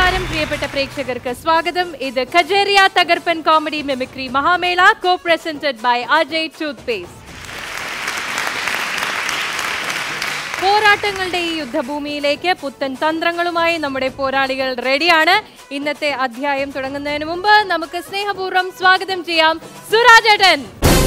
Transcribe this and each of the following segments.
നമസ്കാരം പ്രിയപ്പെട്ട പ്രേക്ഷകർക്ക് സ്വാഗതം ഇത് കജേറിയ തകർപ്പൻ കോമഡി മിമിക്രി മഹാമേള co presented by Ajay toothpaste പോരാട്ടങ്ങളുടെ ഈ യുദ്ധഭൂമിയിലേക്ക് പുത്തൻ തന്ത്രങ്ങളുമായി നമ്മുടെ പോരാളികൾ റെഡിയാണ് ഇന്നത്തെ അധ്യായം തുടങ്ങുന്നതിന് മുമ്പ് നമുക്ക് സ്നേഹപൂർവ്വം സ്വാഗതം ചെയ്യാം സുരാജേട്ടൻ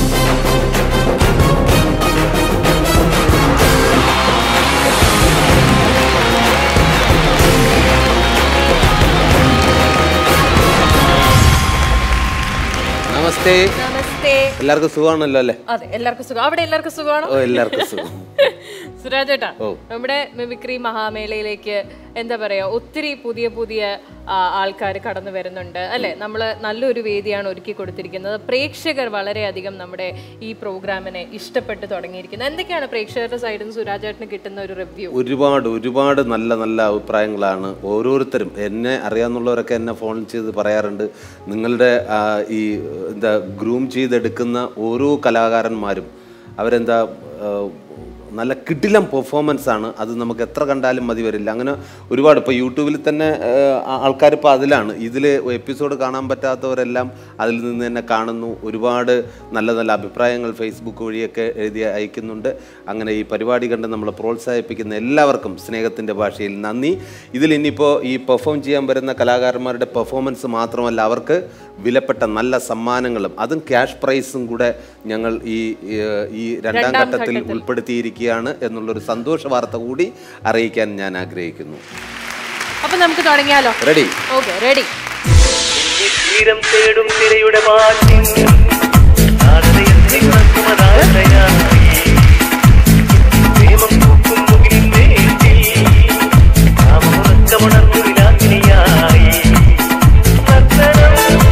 നമസ്തേ നമസ്തേ എല്ലാവർക്കും സുഖമാണല്ലോ അല്ലേ അതെ എല്ലാവർക്കും സുഖം അവിടെ എല്ലാവർക്കും സുഖമാണോ ഓ എല്ലാവർക്കും സുഖം സുരാജേട്ടാ ഓ. നമ്മുടെ മിമിക്രി മഹാമേളയിലേക്ക് എന്താ പറയാ ഒത്തിരി പുതിയ പുതിയ ആൾക്കാർ കടന്നു വരുന്നുണ്ട് അല്ലെ നമ്മൾ നല്ലൊരു വേദിയാണ് ഒരുക്കി കൊടുത്തിരിക്കുന്നത് പ്രേക്ഷകർ വളരെയധികം നമ്മുടെ ഈ പ്രോഗ്രാമിനെ ഇഷ്ടപ്പെട്ട് തുടങ്ങിയിരിക്കുന്നത് എന്തൊക്കെയാണ് പ്രേക്ഷകരുടെ സൈഡിൽ നിന്ന് സുരാജേട്ടന് കിട്ടുന്ന ഒരു റിവ്യൂ ഒരുപാട് ഒരുപാട് നല്ല നല്ല അഭിപ്രായങ്ങളാണ് ഓരോരുത്തരും എന്നെ അറിയാവുന്നവരൊക്കെ എന്നെ ഫോൺ ചെയ്ത് പറയാറുണ്ട് നിങ്ങളുടെ ആ, ഈ എന്താ ഗ്രൂം ചെയ്തെടുക്കുന്ന ഓരോ കലാകാരന്മാരും അവരെന്താ ആ, നല്ല കിടിലം പെർഫോമൻസ് ആണ് അത് നമുക്ക് എത്ര കണ്ടാലും മതി വരില്ല അങ്ങനെ ഒരുപാട് ഇപ്പോൾ യൂട്യൂബിൽ തന്നെ ആൾക്കാർ ഇപ്പോൾ അതിലാണ് ഇതിൽ എപ്പിസോഡ് കാണാൻ പറ്റാത്തവരെല്ലാം അതിൽ നിന്ന് തന്നെ കാണുന്നു ഒരുപാട് നല്ല നല്ല അഭിപ്രായങ്ങൾ ഫേസ്ബുക്ക് വഴിയൊക്കെ എഴുതി അയക്കുന്നുണ്ട് അങ്ങനെ ഈ പരിപാടി കണ്ട് നമ്മളെ പ്രോത്സാഹിപ്പിക്കുന്ന എല്ലാവർക്കും സ്നേഹത്തിൻ്റെ ഭാഷയിൽ നന്ദി ഇതിൽ ഇനിയിപ്പോൾ ഈ പെർഫോം ചെയ്യാൻ വരുന്ന കലാകാരന്മാരുടെ പെർഫോമൻസ് മാത്രമല്ല അവർക്ക് വിലപ്പെട്ട നല്ല സമ്മാനങ്ങളും അതും ക്യാഷ് പ്രൈസും കൂടെ ഞങ്ങൾ ഈ ഏഹ്, ഈ രണ്ടാം ഘട്ടത്തിൽ ഉൾപ്പെടുത്തിയിരിക്കുകയാണ് എന്നുള്ളൊരു സന്തോഷ വാർത്ത കൂടി അറിയിക്കാൻ ഞാൻ ആഗ്രഹിക്കുന്നു അപ്പൊ നമുക്ക് തുടങ്ങിയാലോ റെഡി ഓക്കെ റെഡി തീരം തേടും തിരയുടെ പാട്ടിൻ നാടകയത്തിൽ നടക്കുമതാശയായി പ്രേമം പൂക്കും മുകിലിൻ മേറ്റിൽ കാമമുറക്കമുണർന്നു വിലാസിനിയായി നർത്തനം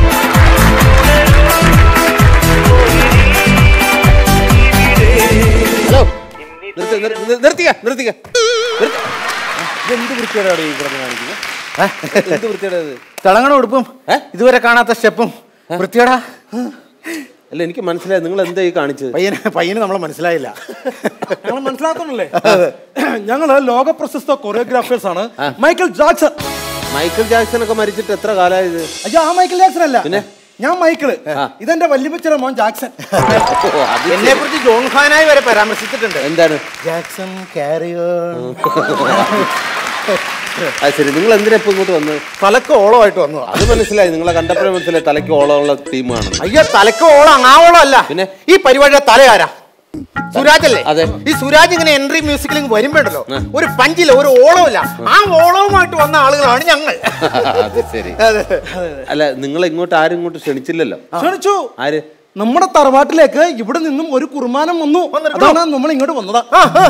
ഹലോ നിർത്തി നിർത്തി- നിർത്തിക്ക നിർത്തിക്ക നിർത്തി. എന്ത് വൃത്തിയോടെ ഈ കിടന്ന് കാണിക്കുന്നത് എന്ത് വൃത്തിയുടെ ഇത്? തിളങ്ങണ ഉടുപ്പും ഇതുവരെ കാണാത്ത സ്റ്റെപ്പും വൃത്തിയോടാ അല്ല എനിക്ക് മനസ്സിലായി നിങ്ങൾ എന്താ ഈ കാണിച്ചത് പയ്യന് പയ്യന് നമ്മളെ മനസ്സിലായില്ല ഞങ്ങൾ മനസ്സിലാക്കുന്നില്ലേ ഞങ്ങള് ലോക പ്രശസ്ത കൊറിയോഗ്രാഫേഴ്സ് ആണ് മൈക്കൽ ജാക്സൺ മൈക്കിൾ ജാക്സൺ ഒക്കെ മരിച്ചിട്ട് എത്ര കാലമായത് അയ്യോ ആ മൈക്കൽ ജാക്സൺ അല്ല ഞാൻ മൈക്കിള് ഇതെന്റെ വല്യപ്പച്ചയുടെ മോൻ ജാക്സൺ ഓ, അത് എന്നെ കുറിച്ച് ജോൺ ഖാനായി വരെ പരാമർശിച്ചിട്ടുണ്ട് എന്താണ് ജാക്സൺ കാരിയോ അത് ശരി നിങ്ങൾ എന്തിനാ ഇപ്പൊ ഇങ്ങോട്ട് വന്നത് തലക്ക് ഓളമായിട്ട് വന്നു അത് മനസ്സിലായി നിങ്ങളെ കണ്ടപ്പോഴേ മനസ്സിലായി തലയ്ക്ക് ഓളമുള്ള ടീമാണ് അയ്യോ തലക്ക് ഓളം ആ ഓളം അല്ല പിന്നെ? ഈ പരിപാടിയുടെ തല ആരാ സുരാജ് അല്ലേ അതെ. ഈ സുരാജ് ഇങ്ങനെ എൻട്രി മ്യൂസിക്കിൽ വരുമ്പോണ്ടല്ലോ ഒരു പഞ്ചില്ല ഒരു ഓളമില്ല ആ ഓളവുമായിട്ട് വന്ന ആളുകളാണ് ഞങ്ങൾ അത് ശരി അല്ല നിങ്ങൾ ഇങ്ങോട്ട് ആരും ഇങ്ങോട്ട് ക്ഷണിച്ചില്ലല്ലോ ക്ഷണിച്ചു ആര് നമ്മുടെ തറവാട്ടിലേക്ക് ഇവിടെ നിന്നും ഒരു കുർമാനം വന്നു അതാണ് നമ്മൾ ഇങ്ങോട്ട് വന്നതാ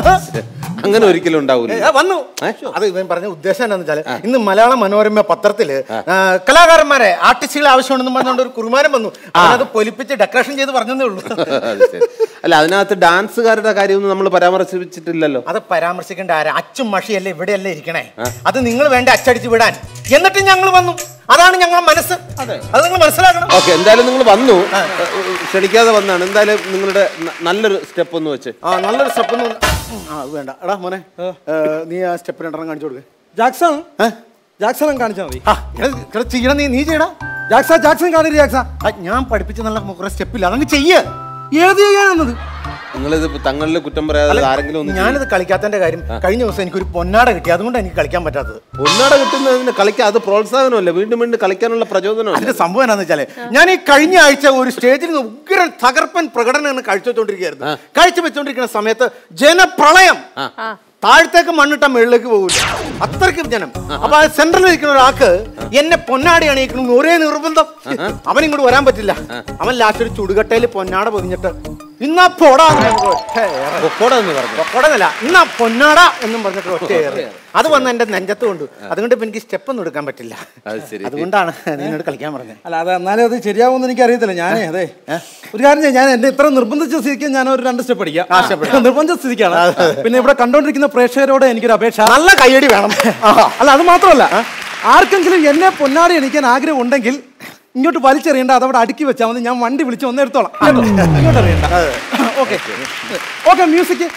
അങ്ങനെ ഒരിക്കലും ഉണ്ടാവൂല ഏ, വന്നു അത് ഇവൻ പറഞ്ഞ ഉദ്ദേശം എന്താണെന്ന് വെച്ചാൽ ഇന്ന് മലയാള മനോരമ പത്രത്തില് ആ, കലാകാരന്മാരെ ആർട്ടിസ്റ്റുകളെ ആവശ്യമുണ്ടെന്ന് പറഞ്ഞുകൊണ്ട് ഒരു കുറുമാനം വന്നു അത് പൊലിപ്പിച്ച് ഡെക്കറേഷൻ ചെയ്ത് പറഞ്ഞതേ ഉള്ളൂ അത് ശരി അല്ല അതിനകത്ത് ഡാൻസുകാരുടെ കാര്യമൊന്നും നമ്മൾ പരാമർശിച്ചിട്ടില്ലല്ലോ അത് പരാമർശിക്കേണ്ട ആരാ അച്ചും മഷിയല്ലേ ഇവിടെയല്ലേ ഇരിക്കണേ അത് നിങ്ങൾ വേണ്ട അച്ചടിച്ച് വിടാൻ എന്നിട്ട് ഞങ്ങൾ വന്നു അതാണ് ഞങ്ങളുടെ മനസ്സ് അത് നിങ്ങൾ മനസ്സിലാക്കണം ഓക്കെ എന്തായാലും നിങ്ങൾ വന്നു ക്ഷണിക്കാതെ വന്നാണ് എന്തായാലും നിങ്ങളുടെ ന- നല്ലൊരു സ്റ്റെപ്പ് ഒന്ന് വെച്ച് ആ നല്ലൊരു സ്റ്റെപ്പ് ആ അത് വേണ്ട എടാ മോനെ ഏ, നീ ആ സ്റ്റെപ്പ് രണ്ടെണ്ണം കാണിച്ചു കൊടുക്ക് ജാക്സൺ ഏ? ജാക്സൺ കാണിച്ചാൽ മതി ആ എടാ, എടാ, ചെയ്യണം നീ നീ ചെയ്യടാ ജാക്സ ജാക്സൺ കാണില്ല ജാക്സ ആ, ഞാൻ പഠിപ്പിച്ച നല്ല കുറെ സ്റ്റെപ്പില്ല അതങ്ങ് ചെയ്യ് ഏത് ചെയ്യാനെന്നത് നിങ്ങളിത് തങ്ങളിൽ കുറ്റം പറയാതെ ആരെങ്കിലും ഒന്ന് ഞാനിത് കളിക്കാത്തതിന്റെ കാര്യം കഴിഞ്ഞ ദിവസം എനിക്കൊരു പൊന്നാട കിട്ടി അതുകൊണ്ട് എനിക്ക് കളിക്കാൻ പറ്റാത്തത് ഒന്നാടെ കിട്ടുന്നതിന് കളിക്കാൻ അത് പ്രോത്സാഹനമല്ല വീണ്ടും വീണ്ടും കളിക്കാനുള്ള പ്രചോദനമല്ല അതിന്റെ സംഭവം എന്താണെന്ന് വെച്ചാല് ഞാൻ ഈ കഴിഞ്ഞ ആഴ്ച ഒരു സ്റ്റേജിൽ നിന്ന് ഉഗ്രൻ തകർപ്പൻ പ്രകടനം കാഴ്ചവെച്ചോണ്ടിരിക്കുകയായിരുന്നു കാഴ്ച വെച്ചോണ്ടിരിക്കുന്ന സമയത്ത് ജനപ്രളയം താഴത്തേക്ക് മണ്ണിട്ട മുകളിലേക്ക് പോകില്ല അത്രയ്ക്ക് ജനം അപ്പൊ ആ സെന്ററിൽ ഇരിക്കുന്ന ഒരാൾക്ക് എന്നെ പൊന്നാടി അണിയിക്കണം ഒരേ നിർബന്ധം അവൻ ഇങ്ങോട്ട് വരാൻ പറ്റില്ല അവൻ ലാസ്റ്റ് ഒരു ചുടുകട്ടയിൽ പൊന്നാട പൊതിഞ്ഞിട്ട് ഇന്നാ പൊടാ എന്ന് പറഞ്ഞിട്ട് ഒറ്റ ഏറ്. പൊക്കോടെ എന്ന് പറഞ്ഞു പൊക്കോടനല്ല ഇന്നാ പൊന്നാട എന്നും പറഞ്ഞിട്ട് ഒറ്റ ഏറ്. അത് വന്ന് എന്റെ നെഞ്ചത്ത് കൊണ്ടു അതുകൊണ്ട് ഇപ്പൊ എനിക്ക് സ്റ്റെപ്പ് ഒന്നും എടുക്കാൻ പറ്റില്ല അത് ശരി അതുകൊണ്ടാണ് നിന്നോട് കളിക്കാൻ പറഞ്ഞത് അല്ല അത് എന്നാലും അത് ശരിയാവുമെന്ന് എനിക്ക് അറിയത്തില്ല ഞാനേ അതെ ഒരു കാര്യം ചെയ്യാം ഞാൻ എന്നെ ഇത്ര നിർബന്ധിച്ച സ്ഥിതിക്ക് ഞാൻ ഒരു രണ്ട് സ്റ്റെപ്പ് അടിക്കാം നിർബന്ധിച്ച സ്ഥിതിക്കാണ് പിന്നെ ഇവിടെ കണ്ടോണ്ടിരിക്കുന്ന പ്രേക്ഷകരോട് എനിക്കൊരു അപേക്ഷ നല്ല കയ്യടി വേണം അല്ല അത് മാത്രമല്ല ആർക്കെങ്കിലും എന്നെ പൊന്നാടി എണിക്കാൻ ആഗ്രഹം ഉണ്ടെങ്കിൽ ഇങ്ങോട്ട് വലിച്ചെറിയണ്ട അതവിടെ അടുക്കി വെച്ചാൽ മതി ഞാൻ വണ്ടി വിളിച്ച് ഒന്ന് എടുത്തോളാം കേട്ടോ? ഇങ്ങോട്ട് അറിയണ്ട ഓക്കെ ഓക്കെ മ്യൂസിക്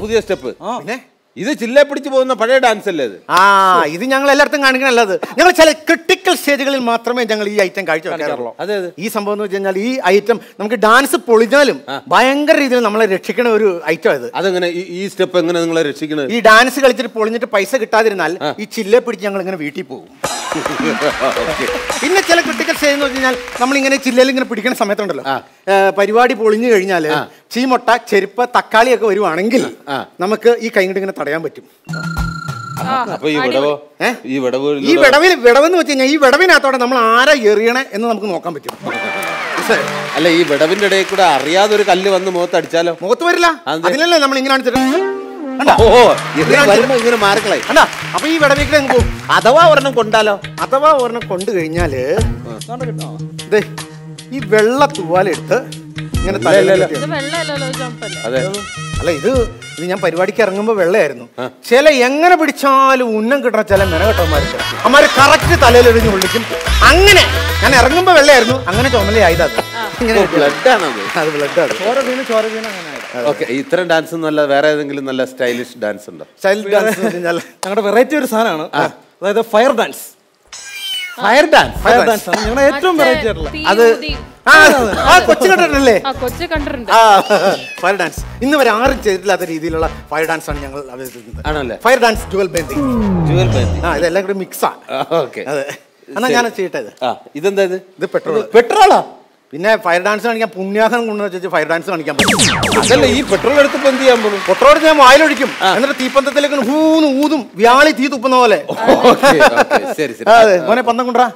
പുതിയ സ്റ്റെപ്പ് പിന്നെ ഇത് ചില്ലെ പിടിച്ച് പോകുന്ന പഴയ ഡാൻസ് അല്ലേ ഇത് ആ ഇത് ഞങ്ങൾ എല്ലായിടത്തും കാണിക്കണല്ലത് ഞങ്ങൾ ചില ക്രിട്ടിക്കൽ സ്റ്റേജുകളിൽ മാത്രമേ ഞങ്ങൾ ഈ ഐറ്റം കാഴ്ച വെക്കാറുള്ളൂ അതെ അതെ ഈ സംഭവം എന്ന് വെച്ച് കഴിഞ്ഞാൽ ഈ ഐറ്റം നമുക്ക് ഡാൻസ് പൊളിഞ്ഞാലും ഭയങ്കര രീതിയിൽ നമ്മളെ രക്ഷിക്കണ ഒരു ഐറ്റം ഇത് അതെങ്ങനെ ഈ- ഈ സ്റ്റെപ്പ് എങ്ങനെ നിങ്ങളെ രക്ഷിക്കണത് ഈ ഡാൻസ് കളിച്ചിട്ട് പൊളിഞ്ഞിട്ട് പൈസ കിട്ടാതിരുന്നാൽ ഈ ചില്ലെ പിടിച്ച് ഞങ്ങൾ ഇങ്ങനെ വീട്ടിൽ പോകും പിന്നെ ചില ക്രിട്ടിക്കൽ സ്റ്റേജ് എന്ന് വെച്ച് കഴിഞ്ഞാൽ നമ്മൾ ഇങ്ങനെ ചില്ലയിൽ ഇങ്ങനെ പിടിക്കുന്ന സമയത്തുണ്ടല്ലോ ഏ, പരിപാടി പൊളിഞ്ഞു കഴിഞ്ഞാൽ ചീമൊട്ട ചെരുപ്പ് തക്കാളിയൊക്കെ വരുവാണെങ്കിൽ നമുക്ക് ഈ കൈ കൊണ്ട് ഇങ്ങനെ തടയാൻ പറ്റും അപ്പൊ ഈ വിടവോ ഏ? ഈ വിടവ് ഈ വിടവിൽ വിടവെന്ന് വെച്ച് കഴിഞ്ഞാൽ ഈ വിടവിനകത്തോടെ നമ്മൾ ആരാ എറിയണേ എന്ന് നമുക്ക് നോക്കാൻ പറ്റും മനസ്സിലായോ? അല്ല ഈ വിടവിന്റെ ഇടയിൽ കൂടെ അറിയാതെ ഒരു കല്ല് വന്ന് മുഖത്ത് അടിച്ചാലോ മുഖത്ത് വരില്ല അതെന്ത്? അതിനല്ലേ നമ്മൾ ഇങ്ങനെ കാണിച്ചിട്ട് കണ്ടാ? ഓ ഇതിന് വരുമ്പോ ഇങ്ങനെ മാറിക്കളായി കണ്ടാ അപ്പൊ ഈ വിടവിലേക്ക് അങ്ങ് പോകും അഥവാ ഒരെണ്ണം കൊണ്ടാലോ അഥവാ ഒരെണ്ണം കൊണ്ടു കഴിഞ്ഞാല് ദേ, ഈ വെള്ള തൂവാലെടുത്ത് ഇങ്ങനെ തലയിൽ കെട്ടി ഇത് വെള്ളമല്ലല്ലോ ജമ്പല്ലേ അതെ അല്ല ഇത് ഇത് ഞാൻ പരിപാടിക്ക് ഇറങ്ങുമ്പോൾ വെള്ളയായിരുന്നു ചില എങ്ങനെ പിടിച്ചാലും ഉന്നം കിട്ടണ ചില മെനകെട്ടന്മാർക്ക് അമ്മാര് കറക്റ്റ് തലയിലെറിഞ്ഞ് വിളിക്കും അങ്ങനെ ഞാൻ ഇറങ്ങുമ്പോൾ വെള്ളയായിരുന്നു അങ്ങനെ ചുമലയായത് ഇങ്ങനെ കെട്ടിയതാ. ബ്ലഡ് ആണത് അത് ബ്ലഡാണ് ചോര വീണ് ചോര വീണ് അങ്ങനെ ആയത്. ഓക്കെ ഇത്തരം ഡാൻസ് നല്ല വേറെ ഏതെങ്കിലും നല്ല സ്റ്റൈലിഷ് ഡാൻസ് ഉണ്ടോ ചൈൽഡ് ഡാൻസ് എന്ന് പറഞ്ഞാൽ ഞങ്ങളുടെ വെറൈറ്റി ഒരു സാധനമാണ് അതായത് fire dance fire dance fire dance ആണ് ഞങ്ങളുടെ ഏറ്റവും വെറൈറ്റി ആയിട്ടുള്ള തീ അത് ഊതി. ആ ആ കൊച്ചു കണ്ടിട്ടല്ലേ ആ കൊച്ചു കണ്ടിട്ടുണ്ട് ആ ഫയർ ഡാൻസ് ഇന്ന് വരെ ആരും ചെയ്തിട്ടില്ലാത്ത രീതിയിലുള്ള ഫയർ ഡാൻസ് ആണ് ഞങ്ങൾ അവതരിപ്പിക്കുന്നത് ആണല്ലേ ഫയർ ഡാൻസ് ജുവൽ ബേന്തി ജുവൽ ബാൻഡ് ആ ഇതെല്ലാം കൂടി മിക്സാ ഓക്കെ അതെ എന്നാ ഞാൻ ചെയ്യട്ടെ ഇത് ആ ഇതെന്താ ഇത് ഇത് പെട്രോൾ പെട്രോളാ പിന്നെ ഫയർ ഡാൻസ് കാണിക്കാൻ പുണ്യാഹം കൊണ്ടെന്ന് വെച്ചാൽ ഫയർ ഡാൻസ് കാണിക്കാൻ പറ്റും അതല്ല ഈ പെട്രോൾ എടുത്തപ്പോ എന്ത് ചെയ്യാൻ പോകും പെട്രോൾ ഞാൻ വായിലൊഴിക്കും എന്നിട്ട് തീപ്പന്തത്തിലേക്ക് ഹൂന്ന് ഊതും വ്യാളി തീ തുപ്പുന്ന പോലെ ഓക്കെ ഓക്കെ ശരി ശരി ആ, അതെ മോനെ പന്തം കൊണ്ടാ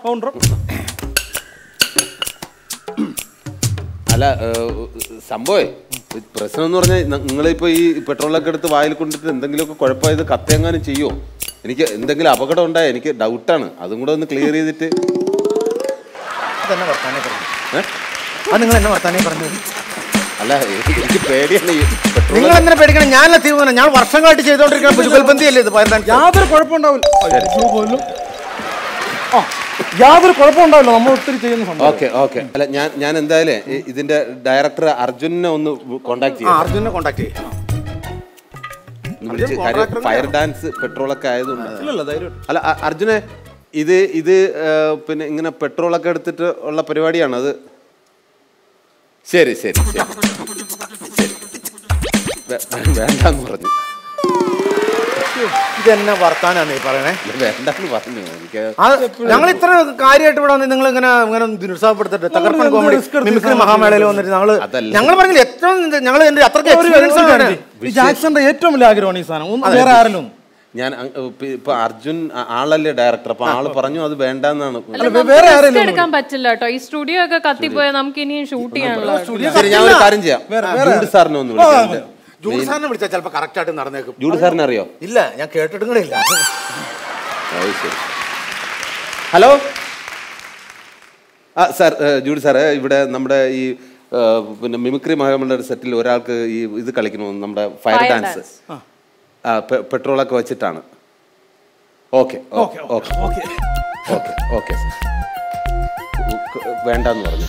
അല്ല ഏഹ്, സംഭവേ ഇത് പ്രശ്നം എന്ന് പറഞ്ഞാൽ നിങ്ങളിപ്പോ ഈ പെട്രോളൊക്കെ എടുത്ത് വായിൽ കൊണ്ടിട്ട് എന്തെങ്കിലുമൊക്കെ കുഴപ്പമായത് കത്തെങ്ങാനും ചെയ്യുമോ എനിക്ക് എന്തെങ്കിലും അപകടം ഉണ്ടായ എനിക്ക് ഡൗട്ടാണ് അതും കൂടെ ഒന്ന് ക്ലിയർ ചെയ്തിട്ട് തന്നെ വർത്താനേ പറഞ്ഞു ഏ? അത് നിങ്ങൾ എന്നെ വർത്താനേ പറഞ്ഞു അല്ല എനിക്ക് എനിക്ക് പേടിയാണ് ഈ പെട്രോൾ നിങ്ങൾ എന്തിനാ പേടിക്കണം ഞാനല്ല തീരുമാനം ഞാൻ വർഷങ്ങളായിട്ട് ചെയ്തോണ്ടിരിക്കുന്ന ജുഗൽബന്തി അല്ലേ ഇത് ഫയർ ഡാൻസ് യാതൊരു കുഴപ്പമുണ്ടാവില്ല അയ്യോ, കൊല്ലും. ആ യാതൊരു കുഴപ്പമുണ്ടാവില്ല നമ്മൾ ഒത്തിരി ചെയ്യുന്ന സംഭവം ഓക്കെ ഓക്കെ അല്ല ഞാൻ ഞാൻ എന്തായാലും ഇ- ഇതിന്റെ ഡയറക്ടർ അർജുനെ ഒന്ന് കോണ്ടാക്ട് ആ ചെയ്യാം അർജുനെ കോണ്ടാക്ട് ചെയ്യും ഒന്ന് വിളിച്ച് അർജുൻ കാര്യം contractor ഫയർ ഡാൻസ് പെട്രോളൊക്കെ ആയതുകൊണ്ട് ഇല്ലല്ല ധൈര്യം അല്ല അ- അർജുനെ ഇത് ഇത് ആ, പിന്നെ ഇങ്ങനെ പെട്രോളൊക്കെ എടുത്തിട്ട് ഉള്ള പരിപാടിയാണ് അത് ശരി ശരി ശരി ശരി വേ- വേണ്ടാന്ന് പറഞ്ഞു ഇതെന്നെ വർത്താനാണ് ഈ പറയണേ ഇല്ല, വേണ്ടാന്ന് പറഞ്ഞു എനിക്ക് അത് ഞങ്ങൾ ഇത്ര കാര്യമായിട്ട് ഇവിടെ വന്ന് നിങ്ങൾ ഇങ്ങനെ ഇങ്ങനെ നിരുത്സാഹപ്പെടുത്തിട്ട് തകർപ്പൻ എന്ത് കോമഡി risk എടുത്ത് മിമിക്രി മഹാമേളയിൽ വന്നിട്ട് ഞങ്ങള് അതല്ല. ഞങ്ങൾ പറഞ്ഞില്ല ഏറ്റവും ഞങ്ങൾ എന്റെ അത്രയ്ക്ക് ഒരു എക്സ്പീരിയൻസ് ഒരു ആണ് കാര്യം ചെയ്യ്. ഈ ജാക്സന്റെ ഏറ്റവും വലിയ ആഗ്രഹമാണ് ഈ സാധനം ഒന്നും വേറെ ആരെങ്കിലും ഒന്നും ഞാൻ അങ് ഇപ്പൊ- ഇപ്പൊ അർജുൻ ആ- ആളല്ലേ ഡയറക്ടർ അപ്പൊ ആള് പറഞ്ഞു അത് വേണ്ടാന്നാണ് അല്ല, നമുക്ക് വേറെ risk ആരെങ്കിലും എടുക്കാൻ പറ്റില്ല കേട്ടോ ഈ സ്റ്റുഡിയോ ഒക്കെ കത്തിപ്പോയാൽ നമുക്ക് ഇനിയും ഷൂട്ട് ചെയ്യാനുള്ള ശരി ഞാൻ ഒരു കാര്യം ചെയ്യാം ജൂഡ് സാറിനെ ഒന്ന് വിളിക്കാം ജൂഡ് സാറിനെ വിളിച്ചാൽ ചിലപ്പോൾ കറക്റ്റ് ആയിട്ട് നടന്നേക്കും ജൂഡ് സാറിനെ അറിയോ ഇല്ല ഞാൻ കേട്ടിട്ടും കൂടെ ഇല്ല അത് ശരി ഹലോ ആ സാർ ഏഹ്, ജൂഡി സാറേ ഇവിടെ നമ്മുടെ ഈ ഏഹ്, പിന്നെ മിമിക്രി മഹാമണ്ഡല സെറ്റിൽ ഒരാൾക്ക് ഈ ഇത് കളിക്കണമെന്ന് നമ്മുടെ ഫയർ Fire ഡാൻസ് ആ പെ- പെട്രോളൊക്കെ വെച്ചിട്ടാണ് okay okay okay okay okay വേണ്ടെന്ന് പറഞ്ഞു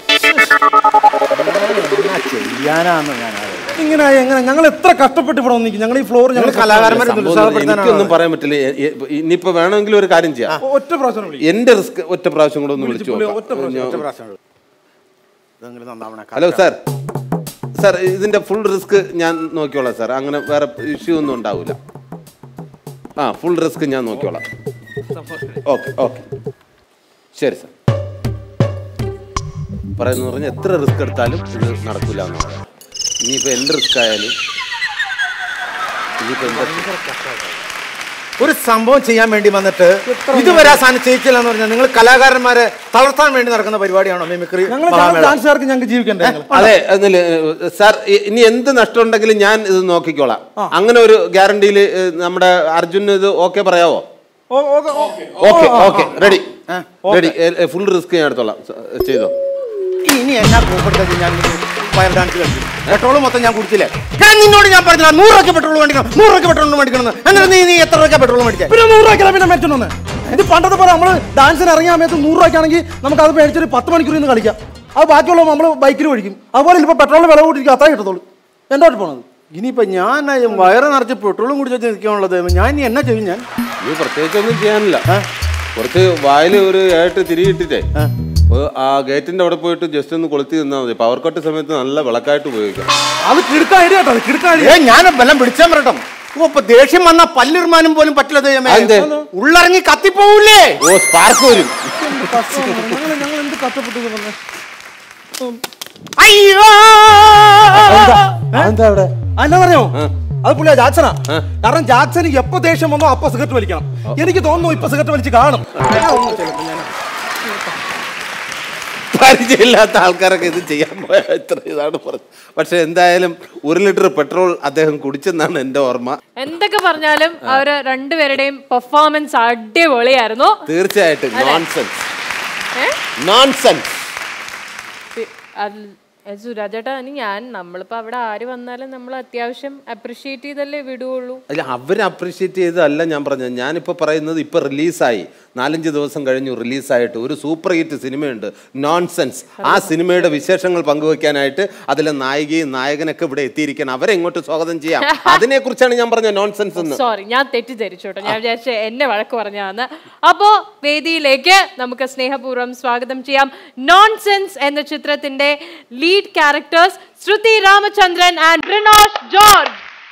ചെയ്യാനാന്ന് ഞാൻ ഇങ്ങനെ ആയി എങ്ങനെ ഞങ്ങൾ എത്ര കഷ്ടപ്പെട്ട് ഇവിടെ വന്നിരിക്കും ഞങ്ങൾ ഈ ഫ്ലോർ ഞങ്ങൾ ഞങ്ങൾ കലാകാരന്മാരെ സംഭവം നിരുത്സാഹപ്പെടുത്താനാണ് എനിക്കൊന്നും പറയാൻ പറ്റില്ല എ- എ- ഇനിയിപ്പോ വേണമെങ്കിൽ ഒരു കാര്യം ചെയ്യാം ഒറ്റ പ്രാവശ്യം വിളിക്കും എന്റെ റിസ്ക് ഒറ്റ പ്രാവശ്യം കൂടെ ഒന്ന് വിളിച്ചു നോക്കാം. ഒറ്റ പ്രാവശ്യം, ഞാൻ- ഒറ്റ പ്രാവശ്യം ഇതെങ്കിലും നന്നാവണേ ഹലോ സാർ സാർ ഇതിന്റെ ഫുൾ റിസ്ക് ഞാൻ നോക്കിക്കോളാം സാർ അങ്ങനെ വേറെ ഇഷ്യൂ ഒന്നും ഉണ്ടാവില്ല ആ ഫുൾ റിസ്ക് ഞാൻ നോക്കിക്കോളാം ഓക്കെ ഓക്കെ ശരി സാർ പറയുന്നു പറഞ്ഞാൽ എത്ര റിസ്ക് എടുത്താലും ഇത് നടക്കില്ല എന്ന് പറയാം ഇനിയിപ്പോൾ എന്ത് റിസ്ക് ആയാലും ഇനിയിപ്പോൾ എന്താ ഒരു സംഭവം ചെയ്യാൻ വേണ്ടി വന്നിട്ട് ഇതുവരെ ആ സാധനം ചെയ്യിച്ചില്ല എന്ന് പറഞ്ഞാൽ നിങ്ങൾ കലാകാരന്മാരെ തളർത്താൻ വേണ്ടി നടക്കുന്ന പരിപാടിയാണോ മിമിക്രി ഞങ്ങൾ മഹാമേള ഡാൻസുകാർക്ക് ഞങ്ങൾക്ക് ജീവിക്കണ്ടേ ഞങ്ങൾ? അതെ എന്നല്ലേ സാർ ഇ- ഇനി എന്ത് നഷ്ടം ഉണ്ടെങ്കിലും ഞാൻ ഇത് നോക്കിക്കോളാം അങ്ങനെ ഒരു ഗ്യാരണ്ടിയിൽ നമ്മുടെ അർജുന് ഇത് ഓക്കെ പറയാവോ ഓ, ഓ, ഓ, okay okay ready ready full risk ഞാൻ എടുത്തോളാം സ- ചെയ്തോ ഇനി എന്നാ കൂപ്പെടുത്തത് ഞാൻ ഫയർ ഡാൻസ് കളിക്കും പെട്രോൾ മൊത്തം ഞാൻ കുടിച്ചില്ലേ ഞാൻ നിന്നോട് ഞാൻ പറഞ്ഞില്ല നൂറ് രൂപയ്ക്ക് പെട്രോൾ മേടിക്കണം നൂറ് രൂപയ്ക്ക് പെട്രോൾ മേടിക്കണം എന്ന്. എന്നിട്ട് നീ നീ എത്ര രൂപയ്ക്ക് പെട്രോൾ മേടിച്ചേ പിന്നെ നൂറ് രൂപയ്ക്കല്ല പിന്നെ മേടിച്ചോണ്ട് ഇത് പണ്ടത്തെ പോലെ നമ്മൾ ഡാൻസിന് ഇറങ്ങിയ സമയത്ത് നൂറ് രൂപയ്ക്കാണെങ്കിൽ നമുക്ക് അത് മേടിച്ചിട്ട് പത്ത് മണിക്കൂർ ഇന്ന് കളിക്കാം അത് ബാക്കിയുള്ള നമ്മൾ ബൈക്കിൽ ഒഴിക്കും അതുപോലെ ഇപ്പോൾ പെട്രോളിന് വില കൂട്ടിയിരിക്കും അത്രേ കിട്ടത്തുള്ളൂ എന്തോട്ട് പോണത് ഇനിയിപ്പോ ഞാൻ വയറ് നിറച്ച് പെട്രോളും കുടിച്ചു നിൽക്കാനുള്ളത് ഞാൻ ഇനി എന്നാ ചെയ്യും ഞാൻ നീ പ്രത്യേകിച്ചൊന്നും ചെയ്യാനില്ല കുറച്ച് വായിൽ ഒരു ഏട്ട് തിരിയിട്ടിട്ടേ ഒ- ആ ഗേറ്റിന്റെ അവിടെ പോയിട്ട് ജസ്റ്റ് ഒന്ന് കൊളുത്തി നിന്നാൽ മതി പവർ കട്ട് സമയത്ത് നല്ല വിളക്കായിട്ട് ഉപയോഗിക്കാം അത് കിടക്കാൻ ഐഡിയ കേട്ടോ കിടക്കാൻ ഐഡിയ ഏ ഞാൻ ബലം പിടിച്ചാൻ വരട്ടോ ഓ ഇപ്പൊ ദേഷ്യം വന്ന പല്ലിറുമാനും പോലും പറ്റില്ല ദൈവമേ അതെന്തേ? ഉള്ളറിഞ്ഞി കത്തിപ്പോവൂലേ ഓ സ്പാർക്ക് വരും ഞങ്ങൾ ഞങ്ങൾ എന്ത് കഷ്ടപ്പെട്ടു ഇത് പറഞ്ഞെ? അയ്യോ എന്താ അവിടെ അതെന്താ അറിയോ അത് പുള്ളിയാ ജാക്സനാ കാരണം ജാക്സന് എപ്പോ ദേഷ്യം വന്നോ അപ്പൊ സിഗരറ്റ് വലിക്കണം എനിക്ക് തോന്നുന്നു ഇപ്പൊ സിഗരറ്റ് വലിച്ച് കാണും പരിചയമില്ലാത്ത ആൾക്കാരൊക്കെ ഇത് ചെയ്യാൻ പോയ ഇത്ര ഇതാണ് പറഞ്ഞത് പക്ഷെ എന്തായാലും ഒരു ലിറ്റർ പെട്രോൾ അദ്ദേഹം കുടിച്ചെന്നാണ് എൻ്റെ ഓർമ്മ എന്തൊക്കെ പറഞ്ഞാലും അവര് രണ്ടുപേരുടെയും പെർഫോമൻസ് അടിപൊളിയായിരുന്നു തീർച്ചയായിട്ടും നോൺസെൻസ് ഏ? നോൺസെൻസ് പി- അൽ- ഏ, സുരാജേട്ടാ ഇനി ഞാൻ നമ്മളിപ്പോ അവിടെ ആര് വന്നാലും നമ്മൾ അത്യാവശ്യം അപ്രിഷിയേറ്റ് ചെയ്തല്ലേ വിടുകയുള്ളൂ അല്ല അവർ അപ്രീഷിയേറ്റ് ചെയ്തതല്ല ഞാൻ പറഞ്ഞത് ഞാനിപ്പോൾ പറയുന്നത് ഇപ്പോൾ റിലീസായി നാലഞ്ച് ദിവസം കഴിഞ്ഞു റിലീസായിട്ട് ഒരു സൂപ്പർ ഹിറ്റ് സിനിമയുണ്ട് നോൺസെൻസ് ആ സിനിമയുടെ വിശേഷങ്ങൾ പങ്കുവെക്കാനായിട്ട് അതിലെ നായികയും നായകനൊക്കെ ഇവിടെ എത്തിയിരിക്കണം അവരെ ഇങ്ങോട്ട് സ്വാഗതം ചെയ്യാം അതിനെക്കുറിച്ചാണ് ഞാൻ പറഞ്ഞ നോൺസെൻസ് എന്ന് സോറി ഞാൻ തെറ്റിദ്ധരിച്ചു കേട്ടോ ഞാൻ വിചാരിച്ച എന്നെ വഴക്ക് പറഞ്ഞാന്ന് അപ്പോ വേദിയിലേക്ക് നമുക്ക് സ്നേഹപൂർവ്വം സ്വാഗതം ചെയ്യാം നോൺസെൻസ് എന്ന ചിത്രത്തിന്റെ lead characters Shruti Ramachandran and Rinosh George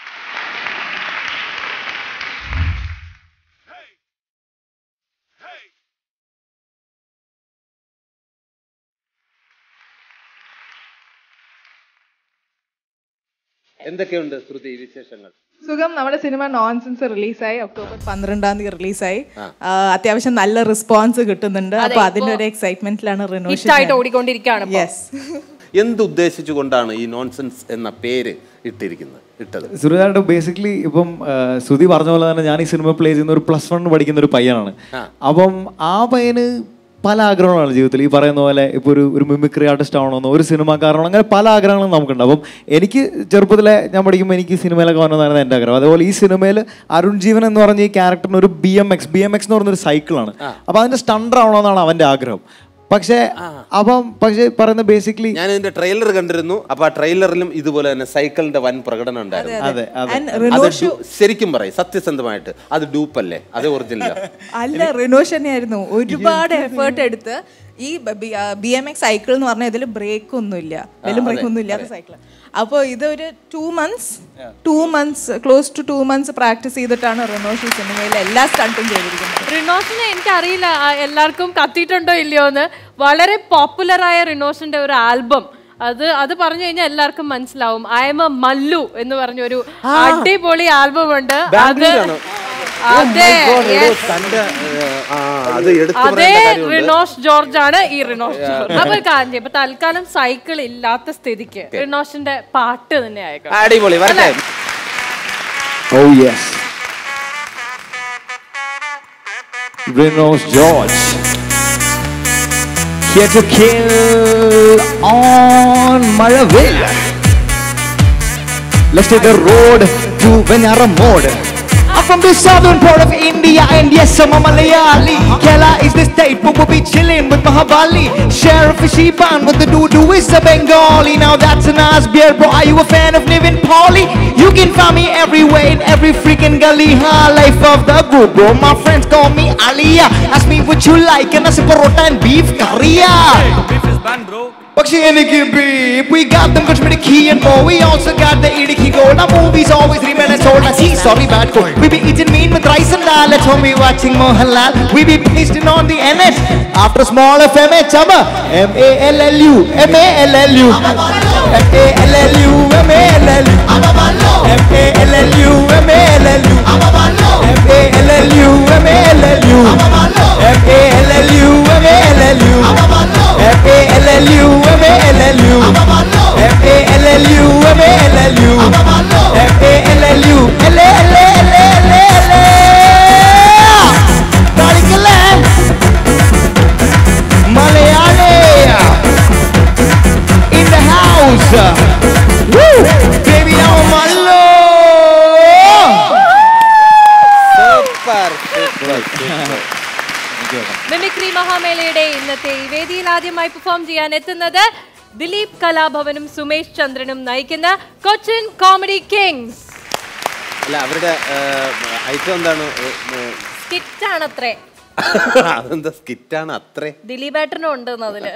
എന്തൊക്കെയുണ്ട് ശ്രുതി വിശേഷങ്ങൾ സുഖം നമ്മുടെ സിനിമ നോൺസെൻസ് റിലീസായി ഒക്ടോബർ പന്ത്രണ്ടാം തീയതി റിലീസായി ആ, അത്യാവശ്യം നല്ല റെസ്പോൺസ് കിട്ടുന്നുണ്ട് അപ്പൊ അതിന്റെ ഒരു എക്സൈറ്റ്മെന്റിലാണ് റിനോഷ് ഹിറ്റായിട്ട് ഓടിക്കൊണ്ടിരിക്കുകയാണ് ഇപ്പോ. യെസ് എന്തുദ്ദേശിച്ചുകൊണ്ടാണ് ഈ നോൺസെൻസ് എന്ന പേര് ഇട്ടിരിക്കുന്നത് ഇട്ടത് സുരേഷ് ബേസിക്കലി ഇപ്പം ആ, ശ്രുതി പറഞ്ഞ പോലെ തന്നെ ഞാൻ ഈ സിനിമ പ്ലേ ചെയ്യുന്ന ഒരു പ്ലസ് വൺ പഠിക്കുന്ന ഒരു പയ്യനാണ് അപ്പം ആ പയ്യന് പല ആഗ്രഹങ്ങളാണ് ജീവിതത്തിൽ ഈ പറയുന്ന പോലെ ഇപ്പോൾ ഒരു ഒരു മിമിക്രി ആർട്ടിസ്റ്റ് ആവണമെന്നോ ഒരു സിനിമാക്കാരനോ അങ്ങനെ പല ആഗ്രഹങ്ങളും നമുക്കുണ്ട് അപ്പം എനിക്ക് ചെറുപ്പത്തിലെ ഞാൻ പഠിക്കുമ്പോൾ എനിക്ക് സിനിമയിലൊക്കെ വന്നതായിരുന്നു എൻ്റെ ആഗ്രഹം അതുപോലെ ഈ സിനിമയിൽ അരുൺ ജീവൻ എന്ന് പറഞ്ഞ ഈ ക്യാരക്ടറിന് ഒരു B M X B M X എന്ന് പറഞ്ഞൊരു സൈക്കിളാണ് അപ്പോൾ അതിൻ്റെ സ്റ്റണ്ടർ ആവണമെന്നാണ് അവൻ്റെ ആഗ്രഹം പക്ഷേ അപ്പം പക്ഷേ പറയുന്ന ബേസിക്കലി ഞാൻ ഇതിന്റെ ട്രെയിലർ കണ്ടിരുന്നു അപ്പൊ ആ ട്രെയിലറിലും ഇതുപോലെ തന്നെ സൈക്കിളിന്റെ വൻ പ്രകടനം ഉണ്ടായിരുന്നു അതെ അതെ ആൻഡ് അത് റിനോഷ് ഡു- ശരിക്കും പറയും സത്യസന്ധമായിട്ട് അത് ഡൂപ്പല്ലേ അത് ഒറിജിനൽ അല്ല റിനോഷ് തന്നെയായിരുന്നു ഒരുപാട് എഫേർട്ട് എടുത്ത് ഈ ബി എം എക്സ് സൈക്കിൾ എന്ന് പറഞ്ഞാൽ ഇതിൽ ബ്രേക്ക് ഒന്നുമില്ല വലിയ ബ്രേക്ക് ഒന്നും ഇല്ലാത്ത സൈക്കിൾ അപ്പോൾ ഇതൊരു two months two months close to two months practice ചെയ്തിട്ടാണ് റിനോഷ് ഈ സിനിമയിൽ എല്ലാ സ്റ്റണ്ടും ചെയ്തിരിക്കുന്നത് റിനോഷിനെ എനിക്കറിയില്ല ആ, എല്ലാവർക്കും കത്തിയിട്ടുണ്ടോ ഇല്ലയോ എന്ന് വളരെ പോപ്പുലറായ റിനോഷിന്റെ ഒരു ആൽബം അത് അത് പറഞ്ഞു കഴിഞ്ഞാൽ എല്ലാവർക്കും മനസ്സിലാവും ഐ എം എ മല്ലു എന്ന് പറഞ്ഞ ഒരു അടിപൊളി ആൽബം ഉണ്ട് അത് ബാംഗ്ലൂരാണോ? അതെ yes. തന്റെ ആ, അത് എടുത്തു അതേ പറയേണ്ട കാര്യമുണ്ട് റിനോഷ് ജോർജ് ആണ് ഈ റിനോഷ് ജോർജ് അപ്പൊ ഒരു കാര്യം ചെയ്യും. ഇപ്പൊ തൽക്കാലം സൈക്കിൾ ഇല്ലാത്ത സ്ഥിതിക്ക് റിനോഷിന്റെ പാട്ട് തന്നെ ആയിക്കോട്ടെ അടിപൊളി വരട്ടെ Oh yes. Renos George. Here to kill on Maravil. Let's take the road to Venara Mode. I'm from the southern part of India and yes I'm a Malayali Kerala is the state but we'll be chilling with Mahabali Share a fishy pan with the dude who is a Bengali Now that's a nice beer bro are you a fan of Nivin Pauly? You can find me everywhere in every freaking gully ha Life of the group bro my friends call me Aliyah Ask me what you like and I say parota and beef curry പക്ഷേ എനിക്ക് beef We got them good with key and more We also got the Idiki gold Our movies always remain as old as he Sorry bad code We be eating meat with rice and dal At home we watching Mohanlal We be pasting on the NS After small FMH Chama M-A-L-L-U M-A-L-L-U M-A-L-L-U M-A-L-L-U M-A-L-L-U M-A-L-L-U M-A-L-L-U M-A-L-L-U M-A-L-L-U M-A-L-L-U M-A-L-L-U M-A-L-L-U M-A-L-L-U M-A-L-L-U M-A-L-L-U L-L-L-L-L-L കളിക്കല്ലേ Malayali in the house Woo! baby now മല്ലോ super super super mimicry മഹാമേളയുടെ ഇന്നത്തെ ഈ വേദിയിൽ ആദ്യമായി perform ചെയ്യാൻ എത്തുന്നത് ദിലീപ് കലാഭവനും സുമേഷ് ചന്ദ്രനും നയിക്കുന്ന കൊച്ചിൻ കോമഡി കിങ്സ് അല്ല അവരുടെ ഐറ്റം എന്താണ് സ്കിറ്റാണത്രേ അതെന്താ സ്കിറ്റാണ് അത്രേ ദിലീപേട്ടനും ഉണ്ട് അതില്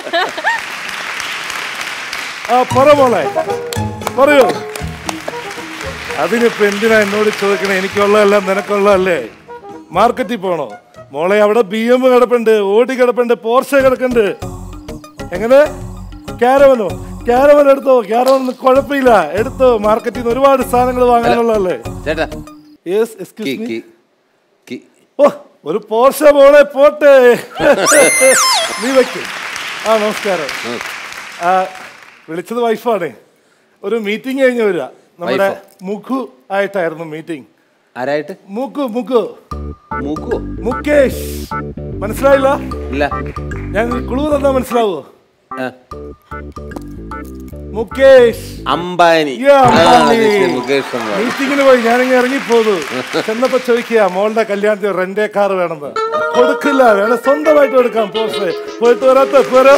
ആ പറ മോളെ പറയൂ അതിനിപ്പോ എന്തിനാ എന്നോട് ചോദിക്കണേ എനിക്കുള്ളതല്ല നിനക്കുള്ളതല്ലേ മാർക്കറ്റിൽ പോണോ മോളെ അവിടെ ബി എം കിടപ്പുണ്ട് ഓടി കിടപ്പുണ്ട് പോർഷ കിടക്കുന്നുണ്ട് എങ്ങനെ ക്യാരവനോ ക്യാരവൻ എടുത്തോ ക്യാരവൻ കുഴപ്പമില്ല എടുത്തോ മാർക്കറ്റിൽ നിന്ന് ഒരുപാട് സാധനങ്ങൾ വാങ്ങാനുള്ളതല്ലേ ചേട്ടാ യെസ് കി എക്സ്ക്യൂസ് മീ കി കി ഓ ഒരു പോർഷ മോളെ പോട്ടെ നീ വെക്കും ആ നമസ്കാരം ആ വിളിച്ചത് വൈഫാണ് ഒരു മീറ്റിംഗ് കഴിഞ്ഞ് വരിക നമ്മുടെ വൈഫോ? മുഖു ആയിട്ടായിരുന്നു മീറ്റിംഗ് ആരായിട്ട് മുഖു മുഖു മൂക്കോ മുകേഷ് മനസ്സിലായില്ല ഇല്ല ഞാൻ ക്ലൂ തന്നാ മനസ്സിലാവോ ആ, മുകേഷ് അംബാനി Yeah, ആ, അംബാനി. അത് ശരി, മുകേഷ് അംബാനി മീറ്റിങ്ങിന് പോയി ഞാനിങ്ങനെ ഇറങ്ങിപ്പോന്നു ചെന്നപ്പോ ചോദിക്കുക മോളുടെ കല്യാണത്തിന് റെന്റേ കാർ വേണമെന്ന് കൊടുക്കില്ല വേണം സ്വന്തമായിട്ട് എടുക്കാം പോർഷെ പോയിട്ട് വരാത്ത പോരാ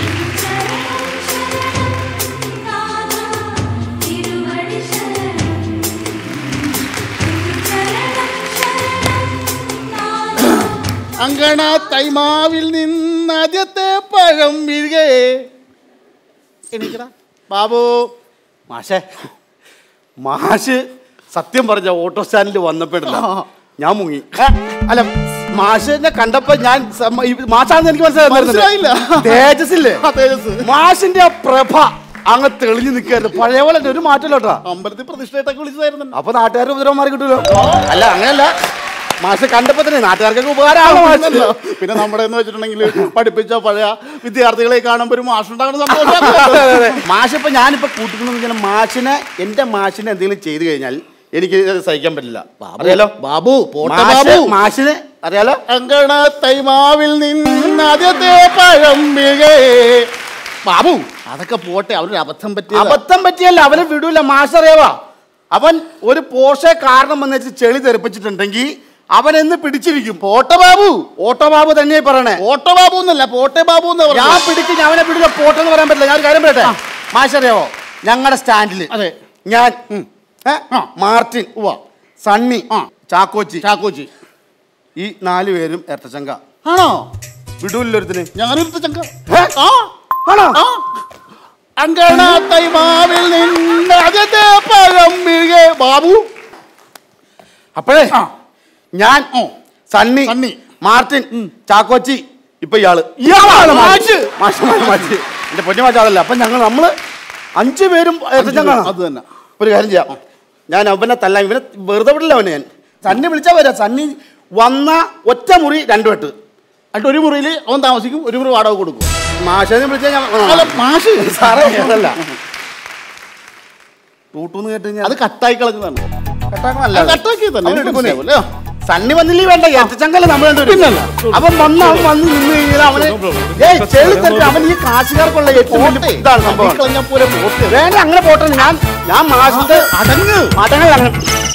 അങ്കണ തൈമാവിൽ നിന്ന് ആദ്യത്തെ പഴം വീഴുകേ എണീക്കടാ ബാബു മാഷേ മാഷ് സത്യം പറഞ്ഞ ഓട്ടോ സ്റ്റാൻഡിൽ വന്നപ്പോഴല്ല ഞാൻ മുങ്ങി ഏ, അല്ല മാഷിനെ കണ്ടപ്പോ ഞാൻ സമ്മ- ഈ മാഷാണെന്ന് എനിക്ക് മനസ്സിലായില്ല. തേജസ് ഇല്ലേ ആ, തേജസ്. മാഷിന്റെ ആ പ്രഭ അങ്ങ് തെളിഞ്ഞു നിൽക്കായിരുന്നു പഴയ പോലെ തന്നെ ഒരു മാറ്റമില്ലോട്ടാ അമ്പലത്തിൽ പ്രതിഷ്ഠയായിട്ടൊക്കെ വിളിച്ചതായിരുന്നു അപ്പൊ നാട്ടുകാരുടെ ഉപദ്രവം മാറി കിട്ടൂലോ അല്ല അങ്ങനെയല്ല മാഷ് കണ്ടപ്പോ തന്നെ നാട്ടുകാർക്കൊക്കെ ഉപകാരമാണോ മാഷ് പിന്നല്ലോ. പിന്നെ നമ്മുടെ എന്ന് വെച്ചിട്ടുണ്ടെങ്കിൽ പഠിപ്പിച്ച പഴയ വിദ്യാർത്ഥികളെ കാണുമ്പോൾ ഒരു മാഷുണ്ടാകുന്ന സന്തോഷം മാഷ് ഇപ്പൊ ഞാനിപ്പോ കൂട്ടിക്കുന്ന മാഷിനെ എന്റെ മാഷിനെ എന്തെങ്കിലും ചെയ്തു കഴിഞ്ഞാൽ എനിക്ക് ഇത് സഹിക്കാൻ പറ്റില്ല അറിയാലോ ബാബു പോട്ടെ മാഷ്- ബാബു മാഷിന് അറിയാലോ അങ്കണ തൈമാവിൽ നിന്ന് ആദ്യത്തെ പഴം വീഴേ ബാബു അതൊക്കെ പോട്ടെ അവനൊരു അബദ്ധം പറ്റിയ അബദ്ധം പറ്റിയല്ല അവനെ വിടൂല മാഷ് അറിയാവാ അവൻ ഒരു പോഷെ കാരണം വന്ന് വെച്ച് ചെളി തെറിപ്പിച്ചിട്ടുണ്ടെങ്കിൽ അവൻ എന്ന് പിടിച്ചിരിക്കും പോട്ടെ ബാബു ഓട്ടോ ബാബു തന്നെ പറയണേ ഓട്ടോ ബാബു എന്നല്ല പോട്ടെ ബാബു എന്ന് ഞാൻ പറഞ്ഞു പിടിച്ച് ഞാൻ അവനെ പിടിച്ച പോട്ടെന്ന് പറയാൻ പറ്റില്ല ഞാൻ ഒരു കാര്യം പറയട്ടെ മാഷ് അറിയാവോ ഞങ്ങളുടെ സ്റ്റാൻഡിൽ അതെ. ഞാൻ ഏ, ആ. മാർട്ടിൻ ഉവ്വ. സണ്ണി ആ. ചാക്കോച്ചി ചാക്കോച്ചി ഈ നാല് പേരും ഇരട്ടച്ചങ്ക ആണോ വിടൂല്ലൊരുത്തിന് ഞാനൊരു ചങ്ക ഏ? ആ ആണോ ആ അങ്കണ തൈമാവിൽ നിന്ന് ആദ്യത്തെ പഴം വീഴേ ബാബു അപ്പോഴേ ആ. ഞാൻ ഓ. സണ്ണി സണ്ണി. മാർട്ടിൻ ചാക്കോച്ചി ഇപ്പൊ ഇയാള് ഇയാളാണ് മാഷ് മാഷ്. മാഷ് മാഷ് മാഷ് എന്റെ പൊന്നു മാഷ് അതല്ല അപ്പൊ ഞങ്ങൾ നമ്മള് അഞ്ചു പേരും ഇരട്ടച്ചങ്കാണ് അത് തന്നെ ഒരു കാര്യം ചെയ്യാം ഞാൻ അവനെ തല്ല ഇവനെ വെറുതെ വിടില്ല അവനെ ഞാൻ സണ്ണി വിളിച്ചാ വരാം സണ്ണി വന്ന ഒറ്റ മുറി രണ്ടു വെട്ട് എന്നിട്ട് ഒരു മുറിയിൽ അവൻ താമസിക്കും ഒരു മുറി വാടക കൊടുക്കും മാഷനെ വിളിച്ചാൽ ഞാൻ അല്ല മാഷ് സാറേ അതല്ല ടൂട്ടൂന്ന് കേട്ട് അത് കട്ടായി കളഞ്ഞതാണ് കട്ടാക്കണല്ല അത് കട്ടാക്കിയത് തന്നെ, അവൻ എനിക്ക് എടുക്കൂലേ? മനസ്സിലാവുമല്ലേ? സണ്ണി വന്നില്ലേ വേണ്ട ഇരട്ടച്ചങ്കല്ല നമ്മൾ പിന്നല്ല അവൻ വന്ന അവൻ വന്ന് നിന്ന് കഴിഞ്ഞാൽ അവന് ഏയ് ചെളി തട്ടി അവൻ ഈ കാശുകാർക്കുള്ള ഏറ്റവും വലിയ ഇതാണ് സംഭവം കളഞ്ഞ പോലെ പോട്ടെ വേണ്ട അങ്ങനെ പോട്ടെ ഞാൻ ഞാൻ മാഷിന്റെ അടങ്ങ് മടങ്ങൾ അങ്ങനെ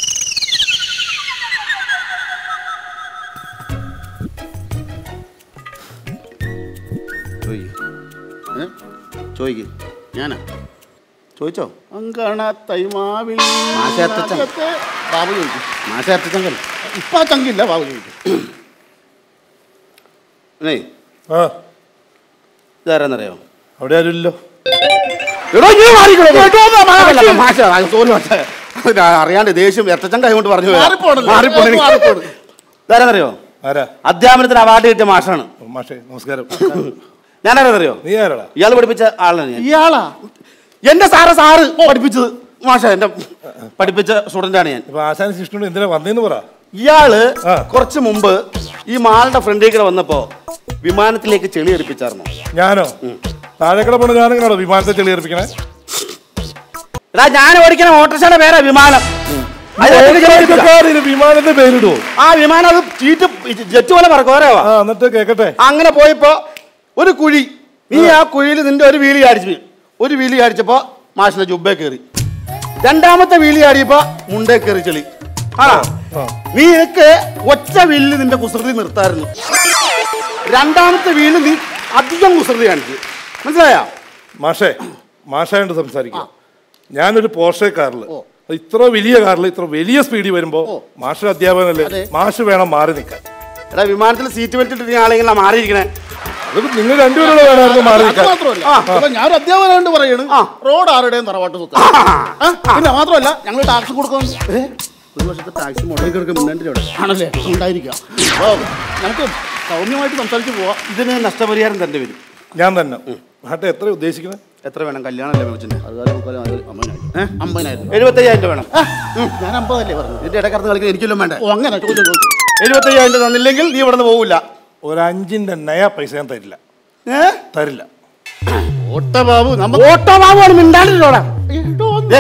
ചോദിക്ക് ഞാനാ ചോദിച്ചോ അങ്കണ തൈമാവിൽ മാഷ് അത്തച്ചൻ. ആദ്യത്തെ ബാബു ചോദിക്കും മാഷ ഇരട്ടച്ചങ്കൽ ഇപ്പൊ ആ ചങ്കില്ല ബാബു ചോദിക്കും ഏ ആ ഇതാരാന്നറിയോ അവിടെ ആരുമില്ലോ എടോ, നീ മാറിക്കോ. അതല്ല, മാഷ, അത് തോന്നി മാഷ. അത് ഞാൻ അറിയാണ്ട് ദേഷ്യം എട്ടച്ചങ്ക കൊണ്ട് പറഞ്ഞു പോയതാ. മാറിപ്പോണല്ലോ. മാറിപ്പോണ് എനിക്ക്. മാറിപ്പോണ്. ഇതാരാന്നറിയോ ആരാ അധ്യാപനത്തിന് അവാർഡ് കിട്ടിയ മാഷാണ് മാഷേ നമസ്കാരം ഞാനാരെന്നറിയോ നീ ആരാടാ ഇയാൾ പഠിപ്പിച്ച ആളാണ് ഞാൻ ഇയാളാ എന്റെ സാറ് സാറ് പഠിപ്പിച്ചത് മാഷ എന്റെ പഠിപ്പിച്ച സ്റ്റുഡന്റ് ആണ് ഞാൻ ഇപ്പൊ ആശാന ശിഷ്ണു എന്തിനാ വന്നേന്ന് പറ ഇയാള് ആ. കുറച്ച് മുമ്പ് ഈ മാളുടെ ഫ്രണ്ടിൽ കൂടെ വന്നപ്പോ വിമാനത്തിലേക്ക് ചെളി എടുപ്പിച്ചായിരുന്നു ഞാനോ താഴേക്കട പോണ ഞാനെങ്ങനെയാണോ വിമാനത്തെ ചെളിയേർപ്പിക്കണേ എടാ ഞാൻ ഓടിക്കണ ഓട്ടോറിക്ഷയുടെ പേരാ വിമാനം അതിനകത്തേക്ക് ചെളി എടുപ്പിച്ച. ഓട്ടോക്കാരിന് വിമാനത്തെ പേരിടുവോ ആ വിമാനം അത് ചീറ്റ് ജെറ്റ് പോലെ പറക്കും ഓരോ ആ എന്നിട്ട് കേക്കട്ടെ അങ്ങനെ പോയപ്പോ ഒരു കുഴി നീ ആ കുഴിയിൽ നിന്റെ ഒരു വീലി അടിച്ചു ഒരു വീലി അടിച്ചപ്പോ മാഷിന്റെ ജുബേ കയറി രണ്ടാമത്തെ വീലി ആടിയപ്പോ മുണ്ടേ കയറി ചെളി ആ ആ. നീ എനിക്ക് ഒറ്റ വീലിൽ നിന്റെ കുസൃതി നിർത്തായിരുന്നു രണ്ടാമത്തെ വീലിൽ നീ അധികം കുസൃതി കാണിച്ചു മനസ്സിലായ മാഷേ മാഷായോണ്ട് സംസാരിക്കാം ഞാനൊരു പോർഷെ കാറിൽ ഇത്ര വലിയ കാറിൽ ഇത്ര വലിയ സ്പീഡിൽ വരുമ്പോ മാഷ് അധ്യാപകനല്ലേ മാഷ് വേണം മാറി നിൽക്കാൻ എടാ വിമാനത്തിൽ സീറ്റ് ബെൽറ്റ് ഇട്ടിട്ട് ആളെങ്കിലും മാറിയിരിക്കണേ അത് നിങ്ങൾ രണ്ടുപേരുടെ വേണമായിരുന്നു മാറി അത് നിൽക്കാൻ മാത്രമല്ല അപ്പൊ ഞാനൊരു അധ്യാപകനായിട്ട് പറയണ് റോഡ് ആരുടെയും തറവാട്ട് സ്വത്ത് ആ, പിന്നെ മാത്രമല്ല ഞങ്ങൾ ടാക്സ് കൊടുക്കുന്നു ഒരു വർഷത്തെ ടാക്സ് മുടങ്ങിക്കിടക്ക് മുന്നേണ്ടി അവിടെ ആണല്ലേ ഉണ്ടായിരിക്കാം അപ്പൊ നമുക്ക് സൗമ്യമായിട്ട് സംസാരിച്ച് പോവാം ഇതിന് നഷ്ടപരിഹാരം തന്നെ വരും ഞാൻ തന്നെ മാട്ടെ എത്ര ഉദ്ദേശിക്കുന്നത് എത്ര വേണം കല്യാണമല്ലേ വിളിച്ചിട്ട് അതുകാലം മുക്കാലും അത് അമ്പതിനായിരം അമ്പതിനായിരം എഴുപത്തയ്യായിരം രൂപ വേണം ആ, ഉം, ഞാൻ അമ്പതല്ലേ പറഞ്ഞു ഇതിന്റെ ഇടക്കടന്ന് കളിക്കാൻ എനിക്കെല്ലാം വേണ്ട ഓ അങ്ങനെ ചോദിച്ചു ചോദിച്ചു എഴുപത്തയ്യായിരം രൂപ തന്നില്ലെങ്കിൽ നീ ഇവിടെ നിന്ന് പോകില്ല ഒരു അഞ്ചിന്റെ നയ പൈസ ഞാൻ തരില്ല തരില്ല ഓട്ട ബാബു നമ്മ ഓട്ടോ ബാബുവാണ് മിണ്ടാണ്ടില്ലോടാ ദേ,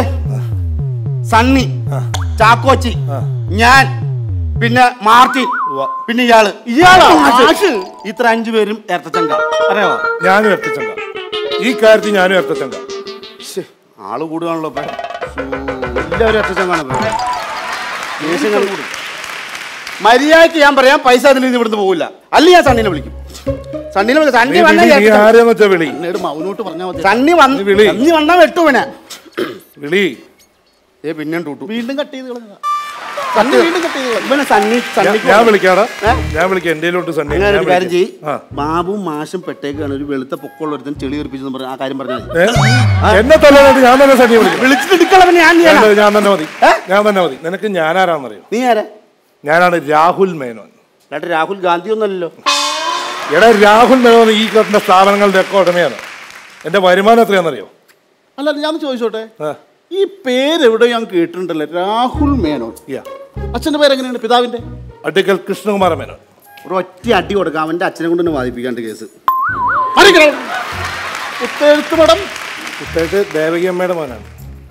സണ്ണി ചാക്കോച്ചി ഞാൻ പിന്നെ മാർട്ടിൻ പിന്നെ ഇയാള് ഇയാളാ മാഷ്. ഇത്ര അഞ്ചു പേരും ഇരട്ടച്ചങ്ക അറിയാമോ ഞാനും എത്തിച്ചങ്ക ഈ കാര്യത്തിൽ ഞാനും എത്തിച്ചങ്ക ശ്ശെ, ആള് കൂടുകയാണല്ലോ ഇപ്പൊ ശ്ശോ, എല്ലാവരും ഇരട്ടച്ചങ്കാണ് ഇപ്പൊ. ദേഷ്യങ്ങൾ കൂടും മര്യാദക്ക് ഞാൻ പറയാം പൈസ അതിൽ നിന്ന് ഇവിടുന്ന് പോകില്ല അല്ലെങ്കിൽ ഞാൻ സണ്ണിനെ വിളിക്കും സണ്ണിനെ വിളിക്കും സണ്ണി നീ വന്നാ വിളി, നീ ഇരട്ടച്ചങ്ക. ആരെന്ന് വെച്ചാ വിളി എന്നോട് മൗനോട്ട് പറഞ്ഞാൽ മതി സണ്ണി വന്ന് വിളി. സണ്ണി വന്നാ വെട്ടുവനെ വിളി ഏ പിന്നെയും ടൂട്ടു വീണ്ടും കട്ട് ചെയ്ത് കളഞ്ഞതാ സണ്ണി വീണ്ടും കട്ട് ചെയ്ത് കളഞ്ഞു ഇവനെ സണ്ണി ഞാൻ- സണ്ണിക്ക് ഞാൻ വിളിക്കാടാ ഏ? ഞാൻ വിളിക്കാം എന്റെ സണ്ണി അങ്ങനെ ഞാൻ ഒരു കാര്യം ചെയ്യ് വിളിക്കാം. ആ. ബാബുവും മാഷും പെട്ടേക്കാണ് ഒരു വെളുത്ത പൊക്കമുള്ള ഒരുത്തൻ ചെളി തെറിപ്പിച്ചെന്ന് പറഞ്ഞ ആ കാര്യം പറഞ്ഞാൽ മതി ഏ? എന്നെ തല്ലാനായിട്ട് ഞാൻ തന്നെ സണ്ണിയെ വിളിക്കാം വിളിച്ചിട്ട് എടുക്കളവനെ ഞാൻ ചെയ്യാനാ. ഞാൻ- ഞാൻ തന്നെ മതി ഞാൻ തന്നെ മതി നിനക്ക് ഞാനാരാന്നറിയോ നീ ആരാ ഞാനാണ് രാഹുൽ മേനോൻ അല്ലാണ്ട് രാഹുൽ ഗാന്ധി ഒന്നല്ലോ എടാ രാഹുൽ മേനോൻ ഈ കിട്ടുന്ന സ്ഥാപനങ്ങളുടെ ഒക്കെ ഉടമയാണ് എന്റെ വരുമാനം എത്രയാണെന്നറിയോ അല്ല ഞാൻ ചോദിച്ചോട്ടെ ആ. ഈ പേര് എവിടെ ഞാൻ കേട്ടിട്ടുണ്ടല്ലോ രാഹുൽ മേനോൻ യാ. അച്ഛന്റെ പേര് എങ്ങനെയാണ് പിതാവിന്റെ അട്ടിക്കൽ കൃഷ്ണകുമാര മേനോൻ ഒരു ഒറ്റ അടി കൊടുക്കാം അവന്റെ അച്ഛനെ കൊണ്ട് തന്നെ വാദിപ്പിക്കാണ്ട് കേസ് അറിയിക്കണം ഉത്തെഴുത്ത് മഠം കുത്തേക്ക് ദേവകി അമ്മയുടെ മോനാണ്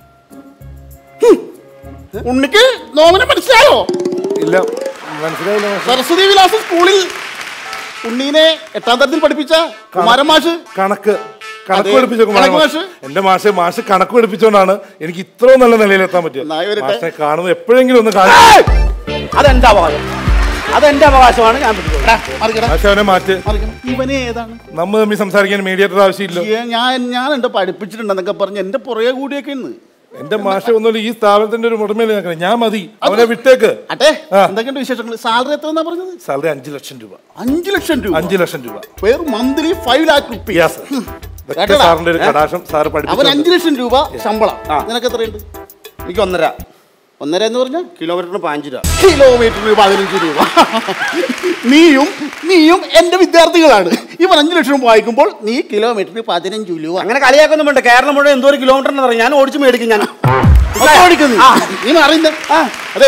ഉണ്ണിക്ക് നോമനെ മനസ്സിലായോ ഇല്ല മനസ്സിലായില്ല മാഷെ. സരസ്വതി വിലാസ സ്കൂളിൽ ഉണ്ണീനെ എട്ടാം തരത്തിൽ പഠിപ്പിച്ച കുമാരൻ മാഷ് കണക്ക് കണക്ക് അതെ, പഠിപ്പിച്ച കുമാരൻ കണക്ക് മാഷ്. മാഷ്. എന്റെ മാഷെ മാഷ് കണക്ക് പഠിപ്പിച്ചോണ്ടാണ് എനിക്ക് ഇത്രയും നല്ല നിലയിലെത്താൻ പറ്റിയത് നന്നായി വരട്ടെ. മാഷിനെ കാണുന്നത് എപ്പോഴെങ്കിലും ഒന്ന് കാണും അതെന്റെ അവകാശം അതെന്റെ അവകാശമാണ് ഞാൻ പിടിച്ചോളാം. എടാ, മറികടാ, മാഷെ അവനെ മാറ്റ് മറികടാ. ഇവനെ ഏതാണ് നമ്മൾ തമ്മിൽ സംസാരിക്കാൻ മീഡിയേറ്റർ ആവശ്യമില്ല ഏ, ഞാൻ ഞാൻ എന്റെ പഠിപ്പിച്ചിട്ടുണ്ടെന്നൊക്കെ പറഞ്ഞ് എന്റെ പുറകെ കൂടിയൊക്കെ ഇന്ന് എന്റെ മാഷ ഒന്നുമില്ല ഈ സ്ഥാപനത്തിന്റെ ഒരു ഉടമയിൽ നിൽക്കണം ഞാൻ മതി അവനെ വിട്ടേക്ക് അട്ടെ ആ. എന്തൊക്കെയുണ്ട് വിശേഷങ്ങൾ സാലറി എത്ര എന്നാ പറഞ്ഞത് സാലറി അഞ്ചു ലക്ഷം രൂപ അഞ്ചു ലക്ഷം രൂപ അഞ്ചു ലക്ഷം രൂപ per monthly five lakh rupees yes ഇതൊക്കെ കേട്ടോടാ? സാറിന്റെ ഒരു കടാശം സാറ് അവൻ പഠിപ്പിച്ചു അഞ്ചു ലക്ഷം രൂപ ശമ്പളം നിനക്ക് എത്രയുണ്ട് എനിക്ക് ഒന്നര ഒന്നര എന്ന് പറഞ്ഞാൽ കിലോമീറ്ററിന് പാഞ്ച് രൂപ കിലോമീറ്ററിന് പതിനഞ്ച് രൂപ നീയും നീയും എന്റെ വിദ്യാർത്ഥികളാണ് ഇവൻ അഞ്ചു ലക്ഷം രൂപ വായിക്കുമ്പോൾ നീ കിലോമീറ്ററിന് പതിനഞ്ച് രൂപ അങ്ങനെ കളിയാക്കൊന്നും വേണ്ട കേരളം മുഴുവൻ എന്തോ ഒരു കിലോമീറ്റർ പറയും ഞാൻ ഓടിച്ച് മേടിക്കും ഞാൻ ഒക്കെ ഓടിക്കുന്നു. നീ അറിയുന്ന അതെ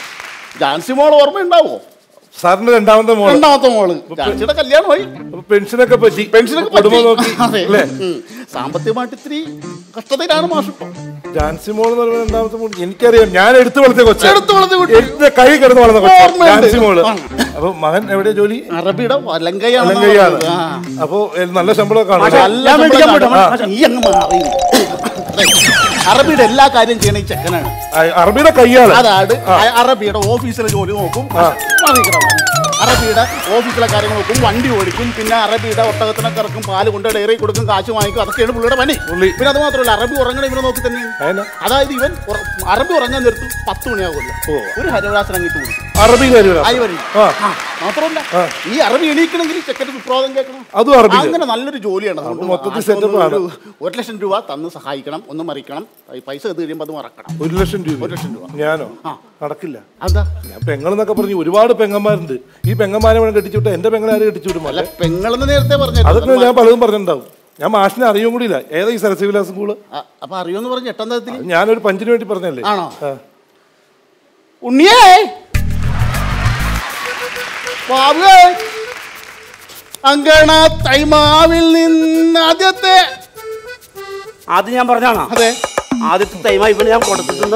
ജാൻസി മോൾ ഓർമ്മയുണ്ടാവോ സാറിന്റെ രണ്ടാമത്തെ മോള് രണ്ടാമത്തെ മോള് ജാൻസിയുടെ കല്യാണമായി അപ്പൊ പെൻഷനൊക്കെ പറ്റി പെൻഷനൊക്കെ കുടുംബം പറ്റി. നോക്കി അതെ. അല്ലേ ഉം. സാമ്പത്തികമായിട്ട് ഇത്തിരി കഷ്ടതയിലാണ് മാഷിപ്പോ ജാൻസി മോൾ എന്ന് പറയുന്ന രണ്ടാമത്തെ മോൾ എനിക്കറിയാം ഞാൻ എടുത്തു വളർത്തിയ കൊച്ചു എടുത്ത് വളർത്തിയ കുട്ടി. എന്റെ കൈ കിടന്ന് വളർന്ന കൊച്ചു ഓർമ്മയുണ്ട്. ജാൻസി മോള് ആ. അപ്പൊ മകൻ എവിടെയാ ജോലി അറബിയുടെ വലങ്കയാണ് അലങ്കയാണ് അപ്പൊ എ, നല്ല ശമ്പളം കാണും നല്ല ഞാൻ മേടിക്കാൻ ശമ്പളം പോട്ടെ. കാണും. നീ അങ്ങ് മാറി അതെ. അറബിയുടെ എല്ലാ കാര്യം ചെയ്യണ ഈ ചെക്കനാണ് അറബിയുടെ കയ്യാണ് അതാണ് അറബിയുടെ ഓഫീസിലെ ജോലി നോക്കും മാറിക്കണം. അറബിയുടെ ഓഫീസിലെ കാര്യങ്ങൾ നോക്കും വണ്ടി ഓടിക്കും പിന്നെ അറബിയുടെ ഒട്ടകത്തിനൊക്കെ ഇറക്കും പാല് കൊണ്ട് ഡയറി കൊടുക്കും കാശ് വാങ്ങിക്കും അതൊക്കെയാണ് പുള്ളിയുടെ പണി പുള്ളി. പിന്നെ അത് മാത്രമല്ല അറബി ഉറങ്ങണ ഇവനെ നോക്കി തന്നെയാണ് അതെന്നാ? അതായത് ഇവൻ ഉറ- അറബി ഉറങ്ങാൻ നിർത്തും പത്ത് മണിയാകുമല്ലോ ഒരു ഹരിവരാസനം അങ്ങിട്ട് കൊടുക്കും അറബി കാര്യമാണ് ആയി വരും ആ. ആ, മാത്രമല്ല ഈ അറബി എണീക്കണമെങ്കിൽ ചെക്കൻ്റെ സുപ്രഭാതം കേൾക്കണം അതും അറബിയില്. അങ്ങനെ നല്ലൊരു ജോലിയാണ് അതുകൊണ്ട് മൊത്തത്തിൽ ആർക്കും setup ഒന്ന് ആണ്. ഒരു- ഒരു ലക്ഷം രൂപ തന്ന് സഹായിക്കണം ഒന്ന് മറിക്കണം ഈ പൈസ എത്തി കഴിയുമ്പോൾ അത് മറക്കണം ഒരു ലക്ഷം രൂപ ഒരു ലക്ഷം രൂപ. ഞാനോ ആ. നടക്കില്ല അതാ ഞാൻ പെങ്ങളെന്നൊക്കെ പറഞ്ഞു ഒരുപാട് പെങ്ങന്മാരുണ്ട് ഈ പെങ്ങന്മാരെ വേണം കെട്ടിച്ചു വിട്ടാ എന്റെ പെങ്ങളെ ആരും കെട്ടിച്ചു വിടും അല്ല പെങ്ങളെന്ന് നേരത്തെ പറഞ്ഞു അതൊക്കെ ഞാൻ പലതും പറഞ്ഞിട്ടുണ്ടാവും ഞാൻ മാഷിനെ അറിയും കൂടി ഇല്ല ഏതാ ഈ സരസ്വതി വിലാസ് സ്കൂള് അപ്പൊ അറിയോന്ന് പറഞ്ഞു എട്ടാം തരത്തിൽ ഞാനൊരു പഞ്ചിന് വേണ്ടി പറഞ്ഞല്ലേ ആണോ? ആ. ഉണ്ണിയേ ബാബുവേ അങ്കണ തൈമാവിൽ നിന്ന് ആദ്യത്തെ ആദ്യം ഞാൻ പറഞ്ഞാണോ അതെ ആദ്യത്തെ ടൈമായി ഇവന് ഞാൻ കൊടുത്തിട്ടുണ്ട്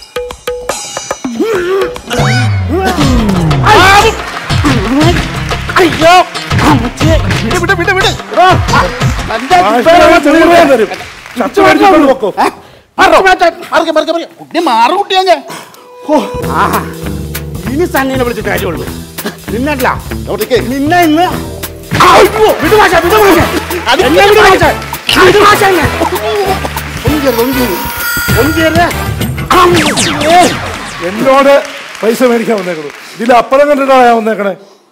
അയ്യോ വിട് വിട് വിട് വിട് മാഷിനെ ഞാൻ ചെറിയ വേദന തരും. ഷർട്ട് മേടിച്ചിട്ട് വെക്കോ. മറിക്കെ മറിക്കെ മറിക്കെ കുട്ടി മാറു കുട്ടിയാ ഞാൻ ആഹാ. ഇനി സണ്ണിനെ വിളിച്ചിട്ട് കാര്യമുള്ളൂ നിന്നല്ല അവിടേക്ക് നിന്നെ ഇന്ന് അയ്യോ, വിട് മാഷെ, വിട് മാഷെ. എന്നെ വിട് മാഷെ. എന്നോട് പൈസ മേടിക്കാൻ വന്നേക്കണു ഇതിൽ അപ്പുറം കണ്ടിട്ടാ ഞാൻ വന്നേക്കണേ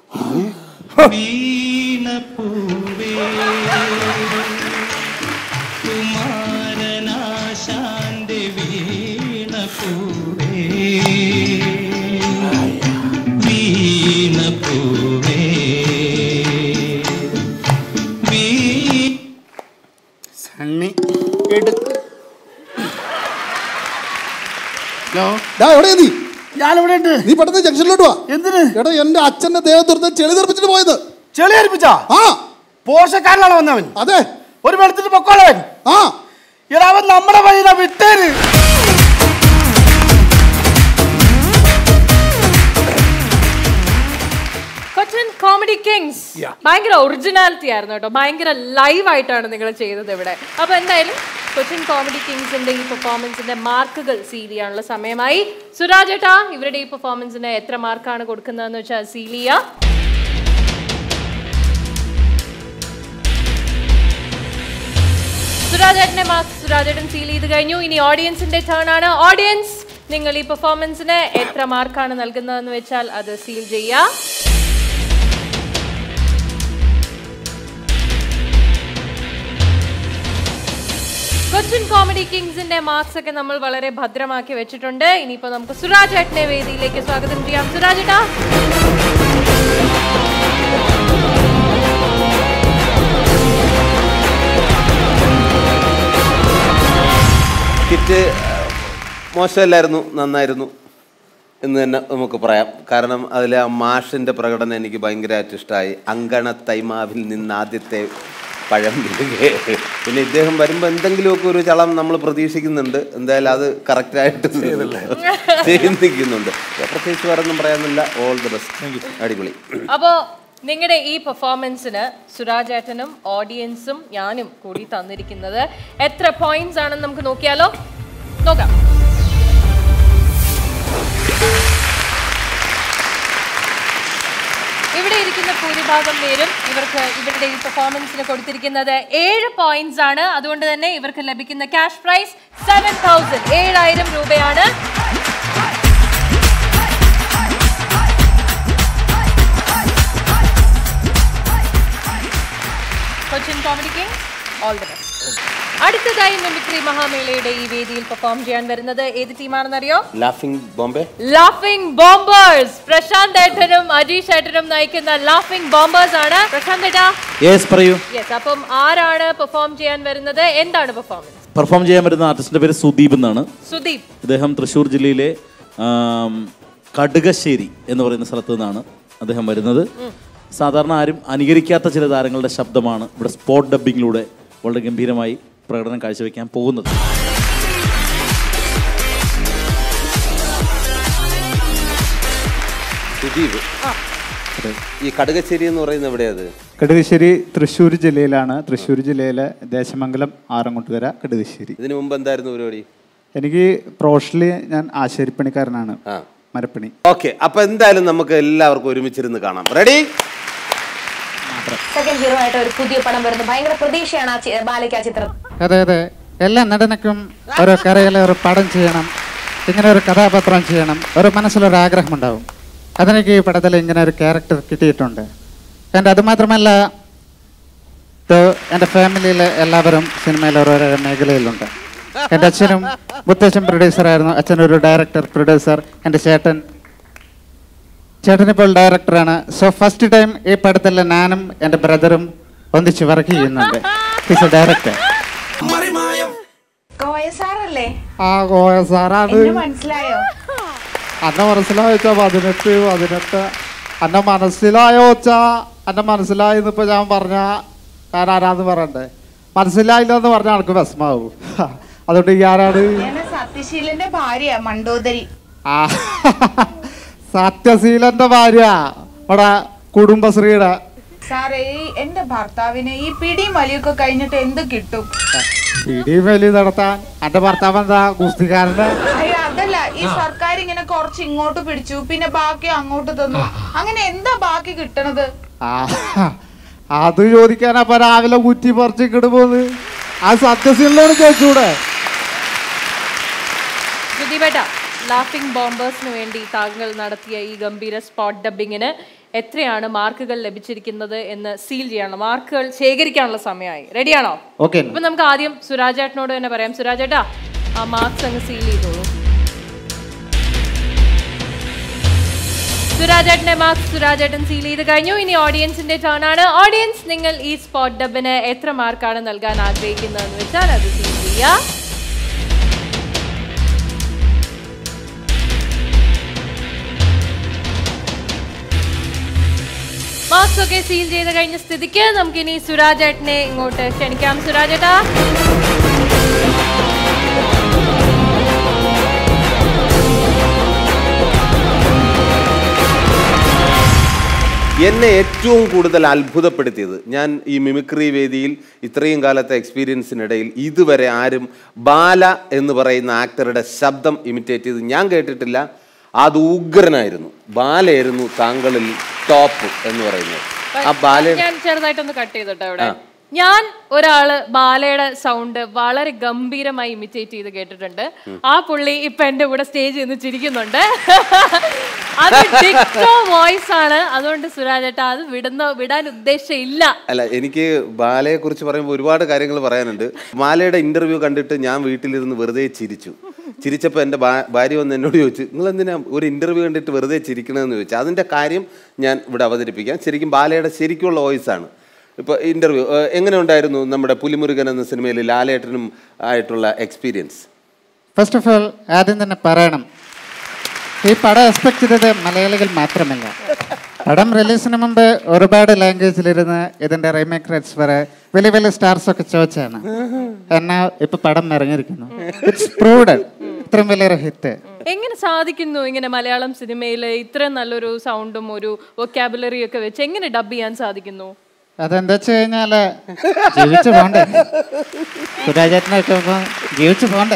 കുമാരനാശാന്റെ വീണ പൂവേ വീണ പൂവേ വീ സണ്ണി എടുക്ക് ഹലോ ഡാ, എവിടെയാ നീ ഞാനിവിടെ ഉണ്ട് നീ പെട്ടെന്ന് ജംഗ്ഷനിലോട്ട് വാ എന്തിന് എടാ എന്റെ അച്ഛന്റെ ദേഹത്തെടുത്ത് ചെളി തെറിപ്പിച്ചിട്ട് പോയത് ചെളി അരിപ്പിച്ചാ ആ പോഷക്കാരനാണ് വന്നവൻ അതെ ഒരു വെളുത്തിട്ട് പൊക്കോളവൻ ആ എടാ അവൻ നമ്മുടെ വഴിയിലാ വിട്ടേര് കൊച്ചൻ കോമഡി കിങ്സ് ഭയങ്കര ഒറിജിനാലിറ്റി ആയിരുന്നു കേട്ടോ ഭയങ്കര ലൈവ് ആയിട്ടാണ് നിങ്ങൾ ചെയ്തത് ഇവിടെ അപ്പൊ എന്തായാലും കൊച്ചിൻ കോമഡി കിങ്സിന്റെ ഈ പെർഫോമൻസിന്റെ മാർക്കുകൾ സീൽ ചെയ്യാനുള്ള സമയമായി സുരാജ് ഏട്ടാ ഇവരുടെ ഈ പെർഫോമൻസിന് എത്ര മാർക്കാണ് കൊടുക്കുന്നതെന്ന് വെച്ചാൽ സീൽ ചെയ്യുക സുരാജേട്ടന്റെ മാർക്ക് സുരാജേട്ടൻ സീൽ ചെയ്ത് കഴിഞ്ഞു ഇനി ഓഡിയൻസിന്റെ ടേൺ ആണ് ഓഡിയൻസ് നിങ്ങൾ ഈ പെർഫോമൻസിന് എത്ര മാർക്കാണ് നൽകുന്നതെന്ന് വെച്ചാൽ അത് സീൽ ചെയ്യുക കൊച്ചിൻ കോമഡി കിങ്സിന്റെ മാർക്സ് ഒക്കെ നമ്മൾ വളരെ ഭദ്രമാക്കി വെച്ചിട്ടുണ്ട് ഇനിയിപ്പോ നമുക്ക് സുരാജ് ഏട്ടനെ വേദിയിലേക്ക് സ്വാഗതം ചെയ്യാം സുരാജ് ഏട്ടാ കിറ്റ് മോശമല്ലായിരുന്നു നന്നായിരുന്നു എന്ന് തന്നെ നമുക്ക് പറയാം കാരണം അതിലെ ആ മാഷിൻ്റെ പ്രകടനം എനിക്ക് ഭയങ്കരമായിട്ട് ഇഷ്ടമായി അങ്കണ തൈമാവിൽ നിന്ന് ആദ്യത്തെ പഴം വീഴുകയെ പിന്നെ ഇദ്ദേഹം വരുമ്പോൾ എന്തെങ്കിലുമൊക്കെ ഒരു ചളം നമ്മൾ പ്രതീക്ഷിക്കുന്നുണ്ട് എന്തായാലും അത് കറക്റ്റായിട്ട് ചെയ്യുന്നിരിക്കുന്നുണ്ട് പ്രത്യേകിച്ച് വേറൊന്നും പറയാനില്ല ഓൾ ദി ബെസ്റ്റ് അടിപൊളി അപ്പോ നിങ്ങളുടെ ഈ പെർഫോമൻസിന് സുരാജ് ഏട്ടനും ഓഡിയൻസും ഞാനും കൂടി തന്നിരിക്കുന്നത് എത്ര പോയിന്റ്സ് ആണെന്ന് നമുക്ക് നോക്കിയാലോ നോക്കാം ഇവിടെ ഇരിക്കുന്ന ഭൂരിഭാഗം പേരും ഇവർക്ക് ഇവരുടെ ഈ പെർഫോമൻസിന് കൊടുത്തിരിക്കുന്നത് ഏഴ് പോയിന്റ്സ് ആണ് അതുകൊണ്ട് തന്നെ ഇവർക്ക് ലഭിക്കുന്ന ക്യാഷ് പ്രൈസ് സെവൻ തൗസൻഡ് ഏഴായിരം രൂപയാണ് Cochin comedy king all the best അടുത്തതായി മിമിക്രി മഹാമേളയുടെ ഈ വേദിയിൽ പെർഫോം ചെയ്യാൻ വരുന്നത് ഏത് ടീമാണെന്നറിയോ ലാഫിംഗ് ബോംബെ ലാഫിംഗ് ബോംബേഴ്സ് പ്രശാന്ത് ഏട്ടനും അജീഷ് ഏട്ടനും നയിക്കുന്ന ലാഫിംഗ് ബോംബേഴ്സ് ആണ് പ്രശാന്ത് ഏട്ടാ യെസ് പറയൂ യെസ് അപ്പം ആരാണ് പെർഫോം ചെയ്യാൻ വരുന്നത് എന്താണ് പെർഫോമൻസ് പെർഫോം ചെയ്യാൻ വരുന്ന ആർട്ടിസ്റ്റിന്റെ പേര് സുദീപ് എന്നാണ് സുദീപ് അദ്ദേഹം തൃശ്ശൂർ ജില്ലയിലെ ആം, കടുകശ്ശേരി എന്ന് പറയുന്ന സ്ഥലത്ത് നിന്നാണ് അദ്ദേഹം വരുന്നത് സാധാരണ ആരും അനുകരിക്കാത്ത ചില താരങ്ങളുടെ ശബ്ദമാണ് ഇവിടെ സ്പോട്ട് ഡബിങ്ങിലൂടെ വളരെ ഗംഭീരമായി പ്രകടനം കാഴ്ചവെക്കാൻ പോകുന്നത് സുദീപ് ഈ കടുകശ്ശേരി എന്ന് പറയുന്നത് എവിടെയത് കടുകശ്ശേരി തൃശ്ശൂർ ജില്ലയിലാണ് തൃശ്ശൂർ ജില്ലയിലെ ദേശമംഗലം ആറങ്ങോട്ടുകര കടുകശ്ശേരി ഇതിനു മുമ്പ് എന്തായിരുന്നു പരിപാടി എനിക്ക് പ്രൊഫഷണലി ഞാൻ ആശാരിപ്പണിക്കാരനാണ് മരപ്പണി ഓക്കെ അപ്പൊ എന്തായാലും നമുക്ക് എല്ലാവർക്കും ഒരുമിച്ചിരുന്ന് കാണാം റെഡി സെക്കൻഡ് ഹീറോ ആയിട്ട് ഒരു പുതിയ പടം വരുന്നു ഭയങ്കര പ്രതീക്ഷയാണ് ആ ചി- ബാലയ്ക്ക് ആ ചിത്രം അതെ അതെ എല്ലാ നടനക്കും ഒരു കരയിലെ ഒരു പടം ചെയ്യണം ഇങ്ങനെ ഒരു കഥാപാത്രം ചെയ്യണം ഒരു മനസ്സിലൊരു ആഗ്രഹമുണ്ടാവും അതെനിക്ക് ഈ പടത്തിൽ ഇങ്ങനെ ഒരു ക്യാരക്ടർ കിട്ടിയിട്ടുണ്ട് എൻ്റെ അത് മാത്രമല്ല ഇത് എൻ്റെ ഫാമിലിയിലെ എല്ലാവരും സിനിമയിൽ ഓരോരോ മേഖലയിലുണ്ട് എൻ്റെ അച്ഛനും മുത്തച്ഛൻ പ്രൊഡ്യൂസറായിരുന്നു അച്ഛനൊരു ഡയറക്ടർ പ്രൊഡ്യൂസർ എൻ്റെ ചേട്ടൻ ചേട്ടനിപ്പോൾ ഡയറക്ടറാണ് സോ ഫസ്റ്റ് ടൈം ഈ പടത്തിൽ ഞാനും എൻ്റെ ബ്രദറും ഒന്നിച്ച് വർക്ക് ചെയ്യുന്നുണ്ട് ഹിസ് എ ഡയറക്ടർ കോയ സാറല്ലേ ആ ഗോയ സാറാണ് എന്നെ മനസ്സിലായോ അന്നെ മനസ്സിലായോച്ചാ പതിനെട്ട് പതിനെട്ട് അന്നെ മനസ്സിലായോച്ചാ അന്നെ മനസ്സിലായിന്നിപ്പോ ഞാൻ പറഞ്ഞ ഞാൻ ആരാന്ന് പറയണ്ടേ മനസ്സിലായില്ല എന്ന് പറഞ്ഞാൽ ആൾക്ക് വിഷമാവും അതുകൊണ്ട് ഈ ആരാണ് ഞാൻ സത്യശീലന്റെ ഭാര്യ മണ്ടോദരി ആ സത്യശീലന്റെ ഭാര്യ ഇവിടെ കുടുംബശ്രീയുടെ സാറേ ഈ എന്റെ ഭർത്താവിന് ഈ പിടിയും വലിയൊക്കെ കഴിഞ്ഞിട്ട് എന്ത് കിട്ടും പിടിയും വലി നടത്താൻ എന്റെ ഭർത്താവ് എന്താ കുസ്തിക്കാരന്റെ അയ്യോ അതല്ല ഈ സർക്കാർ ഇങ്ങനെ കുറച്ച് ഇങ്ങോട്ട് പിടിച്ചു പിന്നെ ബാക്കി അങ്ങോട്ട് തന്നു അങ്ങനെ എന്താ ബാക്കി കിട്ടണത് ആ അത് ചോദിക്കാനപ്പ രാവിലെ കുറ്റി പറിച്ച് ഇങ്ങോട്ട് പോന്ന് ആ സത്യശീലനോട് ചോദിച്ചൂടെ സുദീപേട്ട ലാഫിംഗ് ബോംബേഴ്സിന് വേണ്ടി താങ്കൾ നടത്തിയ ഈ ഗംഭീര സ്പോട്ട് ഡബിങ്ങിന് എത്രയാണ് മാർക്കുകൾ ലഭിച്ചിരിക്കുന്നത് എന്ന് സീൽ ചെയ്യണം മാർക്കുകൾ ശേഖരിക്കാനുള്ള സമയമായി റെഡിയാണോ ഓക്കെ അപ്പൊ നമുക്ക് ആദ്യം സുരാജേട്ടനോട് തന്നെ പറയാം സുരാജേട്ടാ ആ മാർക്സ് അങ്ങ് സീൽ ചെയ്തോളൂ സുരാജേട്ടന്റെ മാർക്സ് സുരാജേട്ടൻ സീൽ ചെയ്ത് കഴിഞ്ഞു ഇനി ഓഡിയൻസിന്റെ ടേൺ ആണ് ഓഡിയൻസ് നിങ്ങൾ ഈ സ്പോട്ട് ഡബിന് എത്ര മാർക്കാണ് നൽകാൻ ആഗ്രഹിക്കുന്നതെന്ന് വെച്ചാൽ അത് സീൽ ചെയ്യുക മാർക്സ് ഒക്കെ സീൽ ചെയ്ത് കഴിഞ്ഞ സ്ഥിതിക്ക് നമുക്കിനി സുരാജേട്ടനെ ഇങ്ങോട്ട് ക്ഷണിക്കാം സുരാജേട്ടാ എന്നെ ഏറ്റവും കൂടുതൽ അത്ഭുതപ്പെടുത്തിയത് ഞാൻ ഈ മിമിക്രി വേദിയിൽ ഇത്രയും കാലത്തെ എക്സ്പീരിയൻസിനിടയിൽ ഇതുവരെ ആരും ബാല എന്ന് പറയുന്ന ആക്ടറുടെ ശബ്ദം ഇമിറ്റേറ്റ് ചെയ്ത് ഞാൻ കേട്ടിട്ടില്ല അത് ഉഗ്രനായിരുന്നു ബാലയായിരുന്നു താങ്കളിൽ ടോപ്പ് എന്ന് പറയുന്നത് ആ ബാല ഞാൻ ചെറുതായിട്ടൊന്ന് കട്ട് ചെയ്തിട്ടോ ഇവിടെ ഞാൻ ഒരാള് ബാലയുടെ സൗണ്ട് വളരെ ഗംഭീരമായി ഇമിറ്റേറ്റ് ചെയ്ത് കേട്ടിട്ടുണ്ട് ആ പുള്ളി ഇപ്പൊ എന്റെ കൂടെ സ്റ്റേജിൽ നിന്ന് ചിരിക്കുന്നുണ്ട് അത് വോയിസ് ആണ് അതുകൊണ്ട് സുരാജേട്ട അത് വിടുന്ന വിടാൻ ഉദ്ദേശമില്ല അല്ല എനിക്ക് ബാലയെ കുറിച്ച് പറയുമ്പോൾ ഒരുപാട് കാര്യങ്ങൾ പറയാനുണ്ട് ബാലയുടെ ഇന്റർവ്യൂ കണ്ടിട്ട് ഞാൻ വീട്ടിലിരുന്ന് വെറുതെ ചിരിച്ചു ചിരിച്ചപ്പോൾ എൻ്റെ ഭാ- ഭാര്യ വന്ന് എന്നോട് ചോദിച്ചു നിങ്ങൾ എന്തിനാ ഒരു ഇന്റർവ്യൂ കണ്ടിട്ട് വെറുതെ ചിരിക്കണമെന്ന് ചോദിച്ചു അതിൻ്റെ കാര്യം ഞാൻ ഇവിടെ അവതരിപ്പിക്കാം ശരിക്കും ബാലയുടെ ശരിക്കുള്ള വോയിസ് ആണ് ഇപ്പോൾ ഇന്റർവ്യൂ എങ്ങനെ ഉണ്ടായിരുന്നു നമ്മുടെ പുലിമുരുകൻ എന്ന സിനിമയിൽ ലാലേട്ടനും ആയിട്ടുള്ള എക്സ്പീരിയൻസ് ഫസ്റ്റ് ഓഫ് ഓൾ ആദ്യം തന്നെ പറയണം ഈ പടം എക്സ്പെക്ട് ചെയ്തത് മലയാളികൾ മാത്രമല്ല പടം റിലീസിന് മുമ്പ് ഒരുപാട് ലാംഗ്വേജിലിരുന്ന് ഇതിന്റെ റീമേക്ക് റൈറ്റ്സ് വരെ വലിയ വലിയ സ്റ്റാർസ് ഒക്കെ ചോദിച്ചാണ് എന്നാ ഇപ്പൊ പടം ഇറങ്ങിയിരിക്കുന്നു ഇറ്റ്സ് പ്രൂവ്ഡ് ഇത്രയും വലിയൊരു ഹിറ്റ് എങ്ങനെ സാധിക്കുന്നു ഇങ്ങനെ മലയാളം സിനിമയിൽ ഇത്രയും നല്ലൊരു സൗണ്ടും ഒരു വൊക്കാബുലറിയും ഒക്കെ വെച്ച് എങ്ങനെ ഡബ് ചെയ്യാൻ സാധിക്കുന്നു അതെന്താ വെച്ച് കഴിഞ്ഞാല് ജീവിച്ചു പോണ്ടേ സുരാജേട്ടനൊക്കെ ഇപ്പൊ ജീവിച്ചു പോണ്ടേ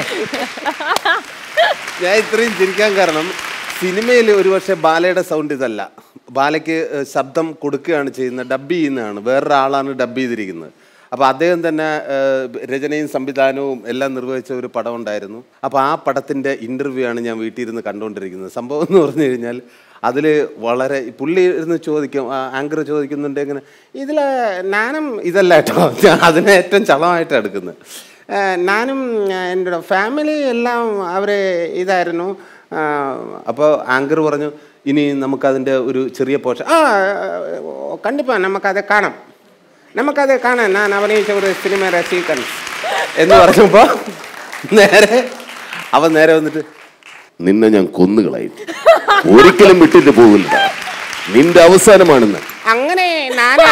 ഞാൻ ഇത്രയും ചിരിക്കാൻ കാരണം സിനിമയിൽ ഒരുപക്ഷെ ബാലയുടെ സൗണ്ട് ഇതല്ല ബാലയ്ക്ക് ഏഹ്, ശബ്ദം കൊടുക്കുകയാണ് ചെയ്യുന്നത് ഡബ് ചെയ്യുന്നതാണ് വേറൊരാളാണ് ഡബ് ചെയ്തിരിക്കുന്നത് അപ്പോൾ അദ്ദേഹം തന്നെ ഏഹ്, രചനയും സംവിധാനവും എല്ലാം നിർവഹിച്ച ഒരു പടം ഉണ്ടായിരുന്നു അപ്പോൾ ആ പടത്തിൻ്റെ ഇൻ്റർവ്യൂ ആണ് ഞാൻ വീട്ടിൽ ഇരുന്ന് കണ്ടുകൊണ്ടിരിക്കുന്നത് സംഭവം എന്ന് പറഞ്ഞു കഴിഞ്ഞാൽ അതിൽ വളരെ പുള്ളി ഇരുന്ന് ചോദിക്കും ആങ്കർ ചോദിക്കുന്നുണ്ട് ഇങ്ങനെ ഇതിൽ ഞാനും ഇതല്ല കേട്ടോ ഞാൻ അതിനെ ഏറ്റവും ചളമായിട്ട് എടുക്കുന്നത് ഞാനും എൻ്റെ ഫാമിലി എല്ലാം അവർ ഇതായിരുന്നു അപ്പോൾ ആങ്കർ പറഞ്ഞു ഇനി നമുക്കതിൻ്റെ ഒരു ചെറിയ പോർഷൻ ആ കണ്ടിപ്പാ നമുക്കത് കാണാം നമുക്കത് കാണാം ഞാൻ അഭിനയിച്ച ഒരു സിനിമയുടെ സീക്വൻസ് എന്ന് പറഞ്ഞപ്പോൾ നേരെ അവൻ നേരെ വന്നിട്ട് നിന്നെ ഞാൻ കൊന്നുകളയും ഒരിക്കലും വിട്ടിട്ട് പോകില്ല നിന്റെ അവസാനമാണെന്ന് അങ്ങനെ നാനേ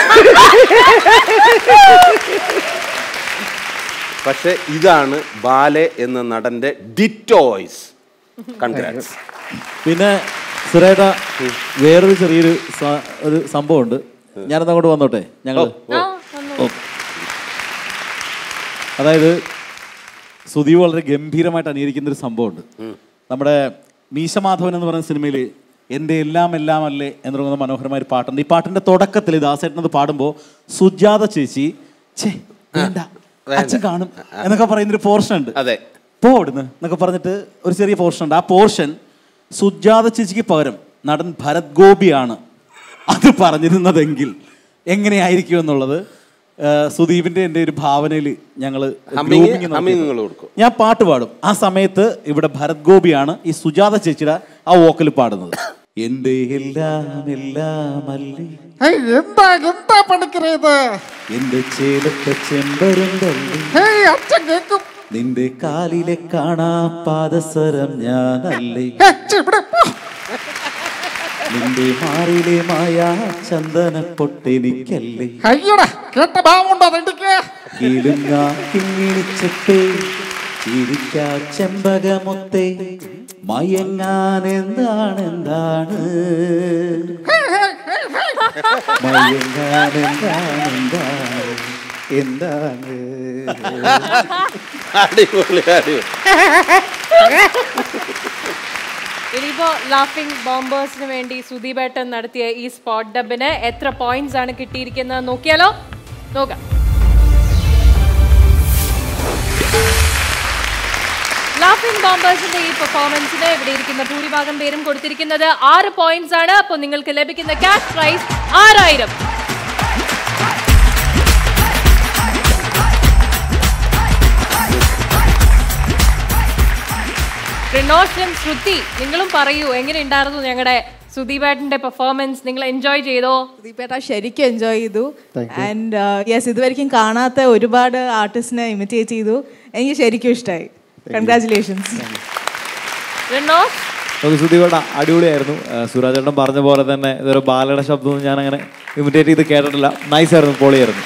പക്ഷെ ഇതാണ് ബാലെ എന്ന നടന്റെ ഡിറ്റോയ്സ് കൺഗ്രാറ്റ്സ് പിന്നെ സുരേട്ട വേറൊരു ചെറിയൊരു സ- ഒരു സംഭവമുണ്ട് ഞാനത് അങ്ങോട്ട് വന്നോട്ടെ ഞങ്ങൾ അതായത് സുദീപ് വളരെ ഗംഭീരമായിട്ട് അനുകരിക്കുന്ന ഒരു സംഭവമുണ്ട് നമ്മുടെ മീശമാധവൻ എന്ന് പറയുന്ന സിനിമയിൽ എൻ്റെ എല്ലാം എല്ലാം അല്ലേ എന്ന് പറയുന്ന മനോഹരമായ ഒരു പാട്ടുണ്ട് ഈ പാട്ടിന്റെ തുടക്കത്തിൽ ദാസേട്ടൻ അത് പാടുമ്പോൾ സുജാത ചേച്ചി ഛേ വേണ്ട അച്ഛൻ കാണും എന്നൊക്കെ പറയുന്നൊരു പോർഷൻ ഉണ്ട് അതെ പോ അവിടുന്ന് എന്നൊക്കെ പറഞ്ഞിട്ട് ഒരു ചെറിയ പോർഷൻ ഉണ്ട് ആ പോർഷൻ സുജാത ചേച്ചിക്ക് പകരം നടൻ ഭരത് ഗോപിയാണ് അത് പറഞ്ഞിരുന്നതെങ്കിൽ എങ്ങനെയായിരിക്കും എന്നുള്ളത് ആ, സുദീപിന്റെ എൻ്റെ ഒരു ഭാവനയിൽ ഞങ്ങൾ Humming- humming നിങ്ങൾ കൊടുക്കും. ഞാൻ പാട്ട് പാടും ആ സമയത്ത് ഇവിടെ ഭരത് ഗോപിയാണ് ഈ സുജാത ചേച്ചിയുടെ ആ വോക്കൽ പാടുന്നത് എൻ്റെ എല്ലാം എല്ലാം അല്ലേ ഏയ്, എന്താ എന്താ പഠിക്കണത് എൻ്റെ ചേലത്തെ ചെമ്പരുന്തല്ലേ ഏയ് അച്ഛൻ കേക്കും നിന്റെ കാലിലെ കാണാ പാദസരം ഞാനല്ലേ ഏയ്, ഛെ, ഇവിടെ പോ. നിന്റെ മാറിലെ മായ ചന്ദന പൊട്ടെനിക്കല്ലേ അയ്യടാ കേട്ട ഭാവമുണ്ടോ അതെടുക്ക കിളുങ്ങ കിങ്ങിണിച്ചപ്പേ ചിരിക്കാ ചെമ്പകമൊത്തെ മയങ്ങാൻ എന്താണ് എന്താണ് മയങ്ങാൻ എന്താണ് എന്താണ് എന്താണ് അടിപൊളി അടിപൊളി ഇനിയിപ്പോ ലാഫിംഗ് ബോംബേഴ്സിന് വേണ്ടി സുദീപേട്ടൻ നടത്തിയ ഈ സ്പോട്ട് ഡബിന് എത്ര പോയിന്റ്സ് ആണ് കിട്ടിയിരിക്കുന്നത് നോക്കിയാലോ നോക്കാം ടൈപ്പിംഗ് ബോംബേഴ്സിന്റെ ഈ പെർഫോമൻസിന് ഇവിടെ ഇരിക്കുന്ന ഭൂരിഭാഗം പേരും കൊടുത്തിരിക്കുന്നത് ആറ് പോയിന്റ്സ് ആണ് അപ്പോൾ നിങ്ങൾക്ക് ലഭിക്കുന്ന ക്യാഷ് പ്രൈസ് ആറായിരം റിനോഷൻ ശ്രുതി നിങ്ങളും പറയൂ എങ്ങനെ ഉണ്ടായിരുന്നു ഞങ്ങളുടെ സുദീപേട്ടന്റെ പെർഫോമൻസ് നിങ്ങൾ എൻജോയ് ചെയ്തോ ദീപേട്ട ശരിക്കും എൻജോയ് ചെയ്തു Thank you. ആൻഡ് യെസ് ഇതുവരെയും കാണാത്ത ഒരുപാട് ആർട്ടിസ്റ്റിനെ ഇമിറ്റേറ്റ് ചെയ്തു എനിക്ക് ശരിക്കും ഇഷ്ടമായി കൺഗ്രാറ്റുലേഷൻസ് റിനോഷ് ഓക്കെ സുധീപേട്ട അടിപൊളിയായിരുന്നു സുരാജേട്ടൻ പറഞ്ഞ പോലെ തന്നെ ഇതൊരു ബാലയുടെ ശബ്ദമൊന്നും ഞാൻ അങ്ങനെ ഇമിറ്റേറ്റ് ചെയ്ത് കേട്ടിട്ടില്ല നൈസ് ആയിരുന്നു പൊളിയായിരുന്നു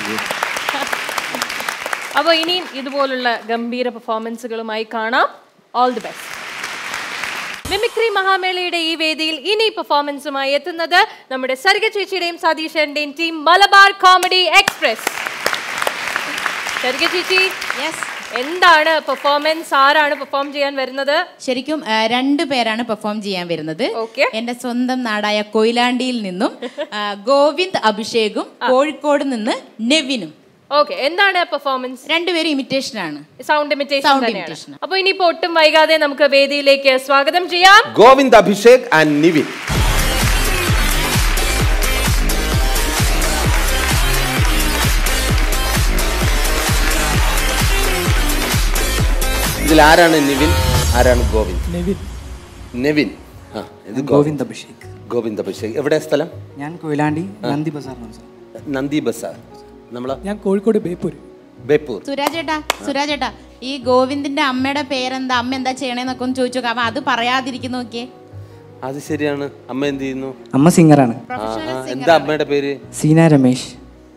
അപ്പോൾ ഇനിയും ഇതുപോലുള്ള ഗംഭീര പെർഫോമൻസുകളുമായി കാണാം ഓൾ ദി ബെസ്റ്റ് മിമിക്രി മഹാമേളയുടെ ഈ വേദിയിൽ ഇനി പെർഫോമൻസുമായി എത്തുന്നത് നമ്മുടെ സരിക ചേച്ചിയുടെയും സതീഷന്റെയും team Malabar comedy express Sarika ചേച്ചി എന്താണ് പെർഫോമൻസ് ആരാണ് പെർഫോം ചെയ്യാൻ വരുന്നത് ശരിക്കും ആ, രണ്ട് പേരാണ് പെർഫോം ചെയ്യാൻ വരുന്നത് എന്റെ സ്വന്തം നാടായ കൊയിലാണ്ടിയിൽ നിന്നും ആ, ഗോവിന്ദ് അഭിഷേകും കോഴിക്കോട് നിന്ന് നെവിനും ഓക്കെ എന്താണ് പെർഫോമൻസ് രണ്ടുപേരും ഇമിറ്റേഷൻ ആണ് സൗണ്ട് ഇമിറ്റേഷൻ Sound തന്നെയാണ് imitation. അപ്പോൾ ഇനിയിപ്പോ ഒട്ടും വൈകാതെ നമുക്ക് വേദിയിലേക്ക് സ്വാഗതം ചെയ്യാം ഗോവിന്ദ് അഭിഷേക് ആൻഡ് നിവിൻ ഇതിൽ ആരാണ് നിവിൻ ആരാണ് ഗോവിന്ദ് നെവിൻ നെവിൻ ആ ഇത് ഗോവിന്ദ് അഭിഷേക് ഗോവിന്ദ് അഭിഷേക് എവിടെ സ്ഥലം ഞാൻ കൊയിലാണ്ടി നന്ദി ബസാറിനാണ് സാർ നന്ദി ബസാർ നമ്മള് ഞാൻ കോഴിക്കോട് ബേപ്പൂർ ബേപ്പൂർ സുരാജേട്ടാ സുരാജേട്ടാ ഈ ഗോവിന്ദിന്റെ അമ്മയുടെ പേരെന്താ അമ്മ എന്താ ചെയ്യണേന്നൊക്കെ ഒന്ന് ചോദിച്ചു നോക്കാം അവൻ അത് പറയാതിരിക്കുന്നു നോക്കിയേ അത് ശരിയാണ് അമ്മ എന്ത് ചെയ്യുന്നു അമ്മ സിംഗറാണ് ആ, ആ, എന്താ അമ്മയുടെ പേര് സീന രമേശ്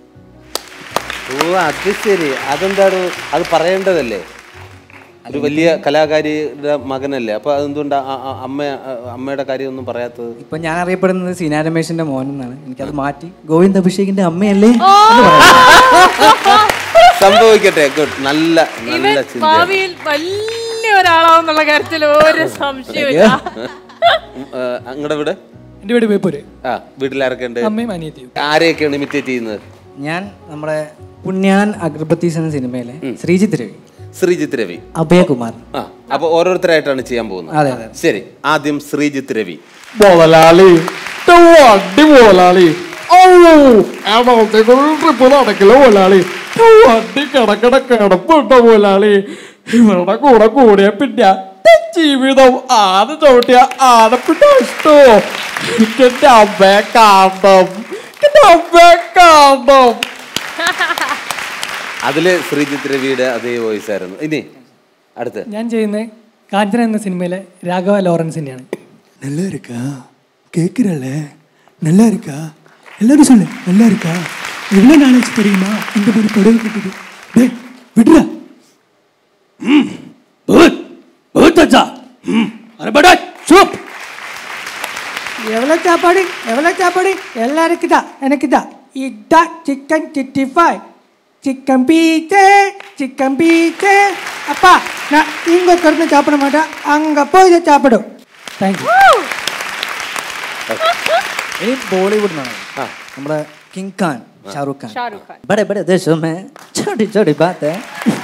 ഓ അത് ശരി അതെന്താണ് അത് പറയേണ്ടതല്ലേ ഒരു വലിയ കലാകാരിയുടെ മകനല്ലേ അപ്പൊ അതെന്തുകൊണ്ട് ആ- ആ- അമ്മ ആ, അമ്മയുടെ കാര്യം ഒന്നും പറയാത്തത് ഇപ്പൊ ഞാൻ അറിയപ്പെടുന്നത് സീന രമേശിന്റെ മോൻ എന്നാണ് എനിക്കത് മാറ്റി ഗോവിന്ദ് അഭിഷേകിന്റെ അമ്മയല്ലേ എന്ന് പറയാം. സംഭവിക്കട്ടെ ഗുഡ് നല്ല ഇവൻ നല്ല ചിന്ത ഭാവിയിൽ വലിയ ഒരാളാവെന്നുള്ള കാര്യത്തിൽ ഒരു സംശയമില്ല അങ്ങടെ വീട് എന്റെ വീട് ബേപ്പൂര് ആ വീട്ടിലാരൊക്കെ ഉണ്ട് അമ്മയും അനിയത്തിയും ആരെയൊക്കെയാണ് ഇമിറ്റേറ്റ് ചെയ്യുന്നത് ഞാൻ നമ്മുടെ പുണ്യാൻ അഗർബത്തീസ് എന്ന സിനിമയിലെ ശ്രീജിത്ത് രവി ശ്രീജിത്ത് രവി അഭയകുമാർ ആ അപ്പൊ ഓരോരുത്തരായിട്ടാണ് ചെയ്യാൻ അതെ, പോകുന്നത് അതെ. ശരി ആദ്യം ശ്രീജിത്ത് രവി മുതലാളി വണ്ടി മുതലാളി ഓ എറണാകുളത്തേക്ക് ഒരു ട്രിപ്പ് നടക്കില്ല മുതലാളി വണ്ടി കിടക്കട കിടപ്പുണ്ടോ മുതലാളി ഇവരുടെ കൂടെ കൂടിയ പിന്നെ ജീവിതം ആന ചവിട്ടിയ ആനപ്പിട്ട ഇഷ്ടോ എനിക്ക് എന്റെ അമ്മയെ കാണണം എന്റെ അമ്മയെ കാണണം അതില് ശ്രീജിത്ത് രവിയുടെ അതേ വോയിസ് ആയിരുന്നു ഇനി അടുത്ത് ഞാൻ ചെയ്യുന്നത് കാഞ്ചന എന്ന സിനിമയിലെ രാഘവ ലോറൻസിന്റെയാണ് நல்லா இருக்கா கேட்குறல நல்லா இருக்கா எல்லாரும் சொல்லு நல்லா இருக்கா எவ்வளோ நாளாச்சு தெரியுமா இந்த மாதிரி புடவை கட்டிட்டு டேய் விடுறா ம் பகுத் பகுத் அச்சா ம் அரே படா சூப் எவ்வளோ சாப்பாடு எவ்வளோ சாப்பாடு எல்லாருக்கும் தான் எனக்கு தான் இதுதான் chicken sixty five chicken piece chicken piece அப்பா நான் இங்கே உட்கார்ந்து சாப்பிட மாட்டேன் அங்கே போய் தான் சாப்பிடும் താങ്ക് ഇനി ബോളിവുഡ് നിന്നാണ് നമ്മുടെ കിങ് ഖാൻ ഷാറുഖ് ഖാൻ ഷാറുഖ് ഖാൻ बड़े बड़े देशों में छोटी छोटी बात है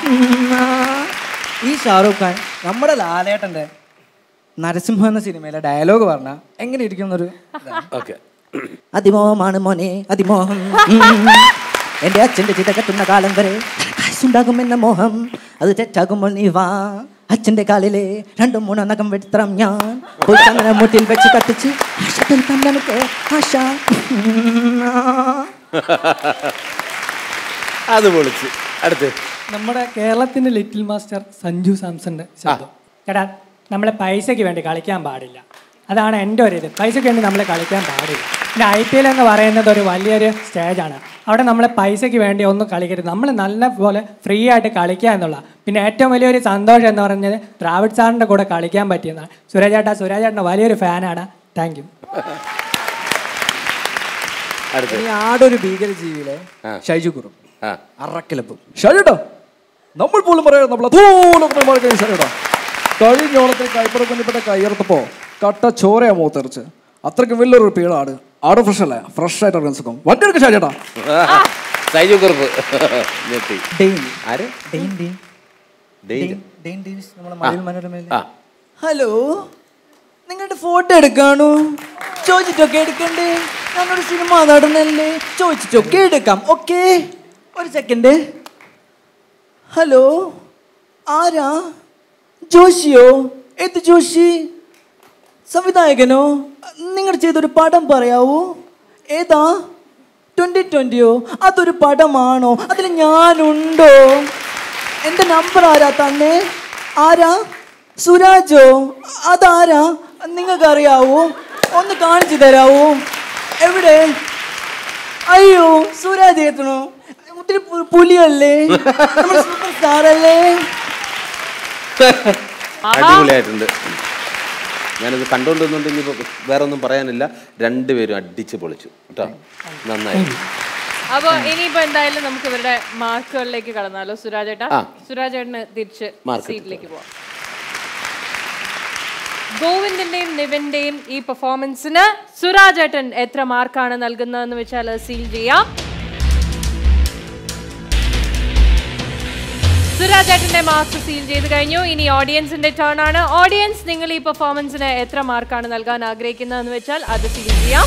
ഈ ഷാറുഖ് ഖാൻ നമ്മുടെ ലാലേട്ടൻ്റെ നരസിംഹ എന്ന സിനിമയിലെ ഡയലോഗ് പറഞ്ഞാൽ എങ്ങനെ ഇരിക്കുന്നൊരു ഓക്കെ അതിമോഹമാണ് മോനെ അതിമോഹം എൻ്റെ അച്ഛൻ്റെ ചിത കെട്ടുന്ന കാലം വരെ കാശുണ്ടാകും എന്ന മോഹം അത് തെറ്റാകുമ്പോൾ നീ വാ അച്ഛൻ്റെ കാലിലെ രണ്ടും മൂന്നും നഖം വെട്ടം ഞാൻ പോയി അങ്ങനെ മുട്ടിൽ വെച്ച് കത്തിച്ച് ആശത്തിൽ കണ്ടെനിക്ക് ആശ അത് പൊളിച്ച് അടുത്ത് നമ്മുടെ കേരളത്തിന്റെ ലിറ്റിൽ മാസ്റ്റർ സഞ്ജു സാംസന്റെ ശബ്ദം ചേട്ടാ നമ്മളെ പൈസയ്ക്ക് വേണ്ടി കളിക്കാൻ പാടില്ല അതാണ് എൻ്റെ ഒരു ഇത് പൈസയ്ക്ക് വേണ്ടി നമ്മളെ കളിക്കാൻ പാടില്ല പിന്നെ ഐ പി എൽ എന്ന് പറയുന്നത് ഒരു വലിയൊരു സ്റ്റേജാണ് അവിടെ നമ്മളെ പൈസയ്ക്ക് വേണ്ടി ഒന്നും കളിക്കരുത് നമ്മൾ നല്ല പോലെ ഫ്രീ ആയിട്ട് കളിക്കുക എന്നുള്ള പിന്നെ ഏറ്റവും വലിയൊരു സന്തോഷം എന്ന് പറഞ്ഞത് ദ്രാവിഡ് സാറിൻ്റെ കൂടെ കളിക്കാൻ പറ്റിയതാണ് സുരേജേട്ടാ സുരേജേട്ടൻ്റെ വലിയൊരു ഫാനാണ് താങ്ക് യു അടുത്ത് ഇനി ആടൊരു ഭീകര ജീവിയിലെ ആ. ഷൈജു കുറും ആ അറക്കിലപ്പും ഷാജേട്ടാ നമ്മൾ പോലും പറയാം നമ്മൾ അതോലൊക്കെ ഷാജേട്ടാ കഴിഞ്ഞ ഓണത്തിന് കൈപ്പുറം ബന്ധപ്പെട്ട കൈയർത്തപ്പോ കട്ട ചോരയാ മൂത്തെറിച്ച് അത്രയ്ക്ക് വലിയൊരു പീളാട് ആട് ഫ്രഷ് അല്ലേ ഫ്രഷ് ആയിട്ട് ഇറങ്ങുന്ന സുഖം വണ്ടി എടുക്ക ഷാജേട്ടാ സൈജു കുറുപ്പ് ഞെട്ടി ഡെയിൻ ആര് Dain Dain danger Dain Davis നമ്മളെ ആ. മലയാള മനോരമയിലെ ആ ഹലോ നിങ്ങളുടെ ഫോട്ടോ എടുക്കാണോ ചോദിച്ചിട്ടൊക്കെ എടുക്കണ്ടേ ഞാനൊരു സിനിമ നടനല്ലേ ചോദിച്ചിട്ടൊക്കെ എടുക്കാം ഓക്കെ ഒരു സെക്കൻഡ് ഹലോ ആരാ ജോഷിയോ ഏത് ജോഷി സംവിധായകനോ നിങ്ങൾ ചെയ്തൊരു പടം പറയാവോ ഏതാ ട്വന്റി ട്വന്റിയോ അതൊരു പടമാണോ അതിൽ ഞാനുണ്ടോ എന്റെ നമ്പർ ആരാ തന്നെ ആരാ സുരാജോ അതാരാ നിങ്ങൾക്ക് അറിയാവോ ഒന്ന് കാണിച്ചു തരാവോ എവിടെ അയ്യോ സുരാജ് എത്തണോ ഒത്തിരി പു- പുലിയല്ലേ നമ്മുടെ സൂപ്പർ സ്റ്റാർ അല്ലേ അടിപൊളിയായിട്ടുണ്ട് ഞാനിത് കണ്ടുകൊണ്ടിരുന്നുണ്ട് ഇനിയിപ്പോൾ വേറെ ഒന്നും പറയാനില്ല രണ്ടുപേരും അടിച്ച് പൊളിച്ചു കേട്ടോ നന്നായി അപ്പൊ ഇനിയിപ്പോ എന്തായാലും നമുക്ക് ഇവരുടെ മാർക്കുകളിലേക്ക് കടന്നാലോ സുരാജേട്ടാ ആ. സുരാജേട്ടന് തിരിച്ച് മാർക്ക് സീറ്റിലേക്ക് പോവാം ഗോവിന്ദിന്റെയും നിവിന്റെയും ഈ പെർഫോമൻസിന് സുരാജേട്ടൻ എത്ര മാർക്കാണ് നൽകുന്നതെന്ന് വെച്ചാൽ അത് സീൽ ചെയ്യാം സുരാജേട്ടന്റെ മാർക്ക് സീൽ ചെയ്ത് കഴിഞ്ഞു ഇനി ഓഡിയൻസിന്റെ ടേൺ ആണ് ഓഡിയൻസ് നിങ്ങൾ ഈ പെർഫോമൻസിന് എത്ര മാർക്കാണ് നൽകാൻ ആഗ്രഹിക്കുന്നതെന്ന് വെച്ചാൽ അത് സീൽ ചെയ്യാം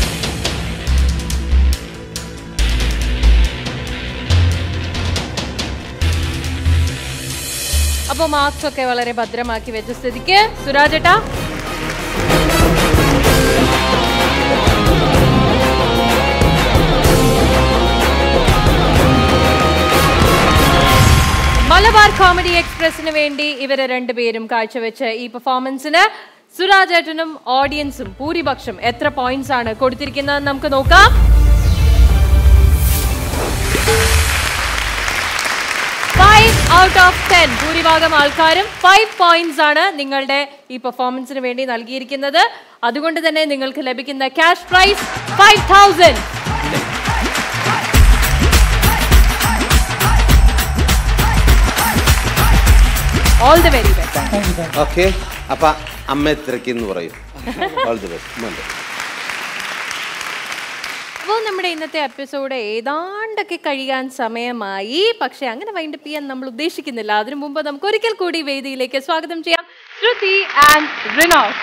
അപ്പോൾ മാർക്സ് ഒക്കെ വളരെ ഭദ്രമാക്കി വെച്ച സ്ഥിതിക്ക് സുരാജേട്ടാ മലബാർ കോമഡി എക്സ്പ്രസിന് വേണ്ടി ഇവരെ രണ്ടുപേരും കാഴ്ചവെച്ച ഈ പെർഫോമൻസിന് സുരാജേട്ടനും ഓഡിയൻസും ഭൂരിപക്ഷം എത്ര പോയിന്റ്സ് ആണ് കൊടുത്തിരിക്കുന്നത് നമുക്ക് നോക്കാം ഫൈവ് ഔട്ട് ഓഫ് ടെൻ ഭൂരിഭാഗം ആൾക്കാരും ഫൈവ് പോയിന്റ്സ് ആണ് നിങ്ങളുടെ ഈ പെർഫോമൻസിന് വേണ്ടി നൽകിയിരിക്കുന്നത് അതുകൊണ്ട് തന്നെ നിങ്ങൾക്ക് ലഭിക്കുന്ന cash prize five thousand all the very best okay അപ്പൊ അമ്മ തിരക്കിന്ന് പറയും ഓൾ ദി ബെസ്റ്റ് അപ്പോൾ നമ്മുടെ ഇന്നത്തെ എപ്പിസോഡ് ഏതാണ്ടൊക്കെ കഴിയാൻ സമയമായി പക്ഷെ അങ്ങനെ വൈൻഡപ്പ് ചെയ്യാൻ നമ്മൾ ഉദ്ദേശിക്കുന്നില്ല അതിനു മുമ്പ് നമുക്ക് ഒരിക്കൽ കൂടി വേദിയിലേക്ക് സ്വാഗതം ചെയ്യാം ശ്രുതി ആൻഡ് റിനോസ്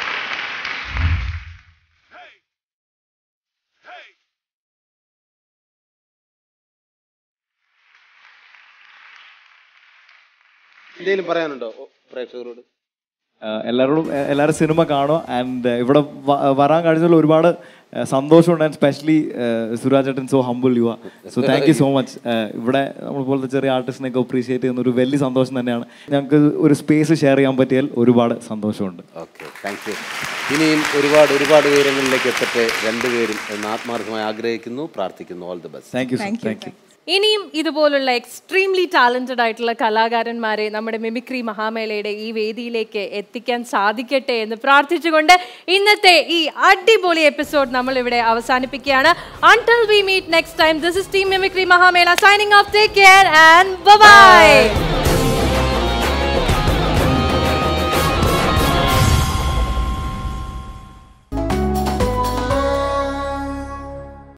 എന്തെങ്കിലും പറയാനുണ്ടോ ഓ, പ്രേക്ഷകരോട് ആഹ് എല്ലാവരോടും എ- എല്ലാവരും സിനിമ കാണുക ആൻഡ് ഇവിടെ വ- വരാൻ കഴിഞ്ഞതിൽ ഒരുപാട് ആഹ് സന്തോഷമുണ്ട് ആൻഡ് സ്പെഷ്യലി സുരാജ് ഏട്ടൻ so humble you're so thank you so much ഇവിടെ നമ്മൾ പോലത്തെ ചെറിയ ആർട്ടിസ്റ്റിനെയൊക്കെ അപ്രീഷിയേറ്റ് ചെയ്യുന്ന ഒരു വലിയ സന്തോഷം തന്നെയാണ് ഞങ്ങൾക്ക് ഒരു സ്പേസ് ഷെയർ ചെയ്യാൻ പറ്റിയാൽ ഒരുപാട് സന്തോഷമുണ്ട് ഓക്കെ താങ്ക് യു ഇനിയും ഒരുപാട് ഒരുപാട് ഉയരങ്ങളിലേക്ക് എത്തട്ടെ രണ്ടുപേരും എന്ന് ആത്മാർത്ഥമായി ആഗ്രഹിക്കുന്നു പ്രാർത്ഥിക്കുന്നു all the best thank you thank you ഇനിയും ഇതുപോലുള്ള എക്സ്ട്രീംലി ടാലന്റഡ് ആയിട്ടുള്ള കലാകാരന്മാരെ നമ്മുടെ മിമിക്രി മഹാമേളയുടെ ഈ വേദിയിലേക്ക് എത്തിക്കാൻ സാധിക്കട്ടെ എന്ന് പ്രാർത്ഥിച്ചുകൊണ്ട് ഇന്നത്തെ ഈ അടിപൊളി എപ്പിസോഡ് നമ്മൾ ഇവിടെ അവസാനിപ്പിക്കുകയാണ് until we meet next time this is team mimicry Mahamela signing off take care and by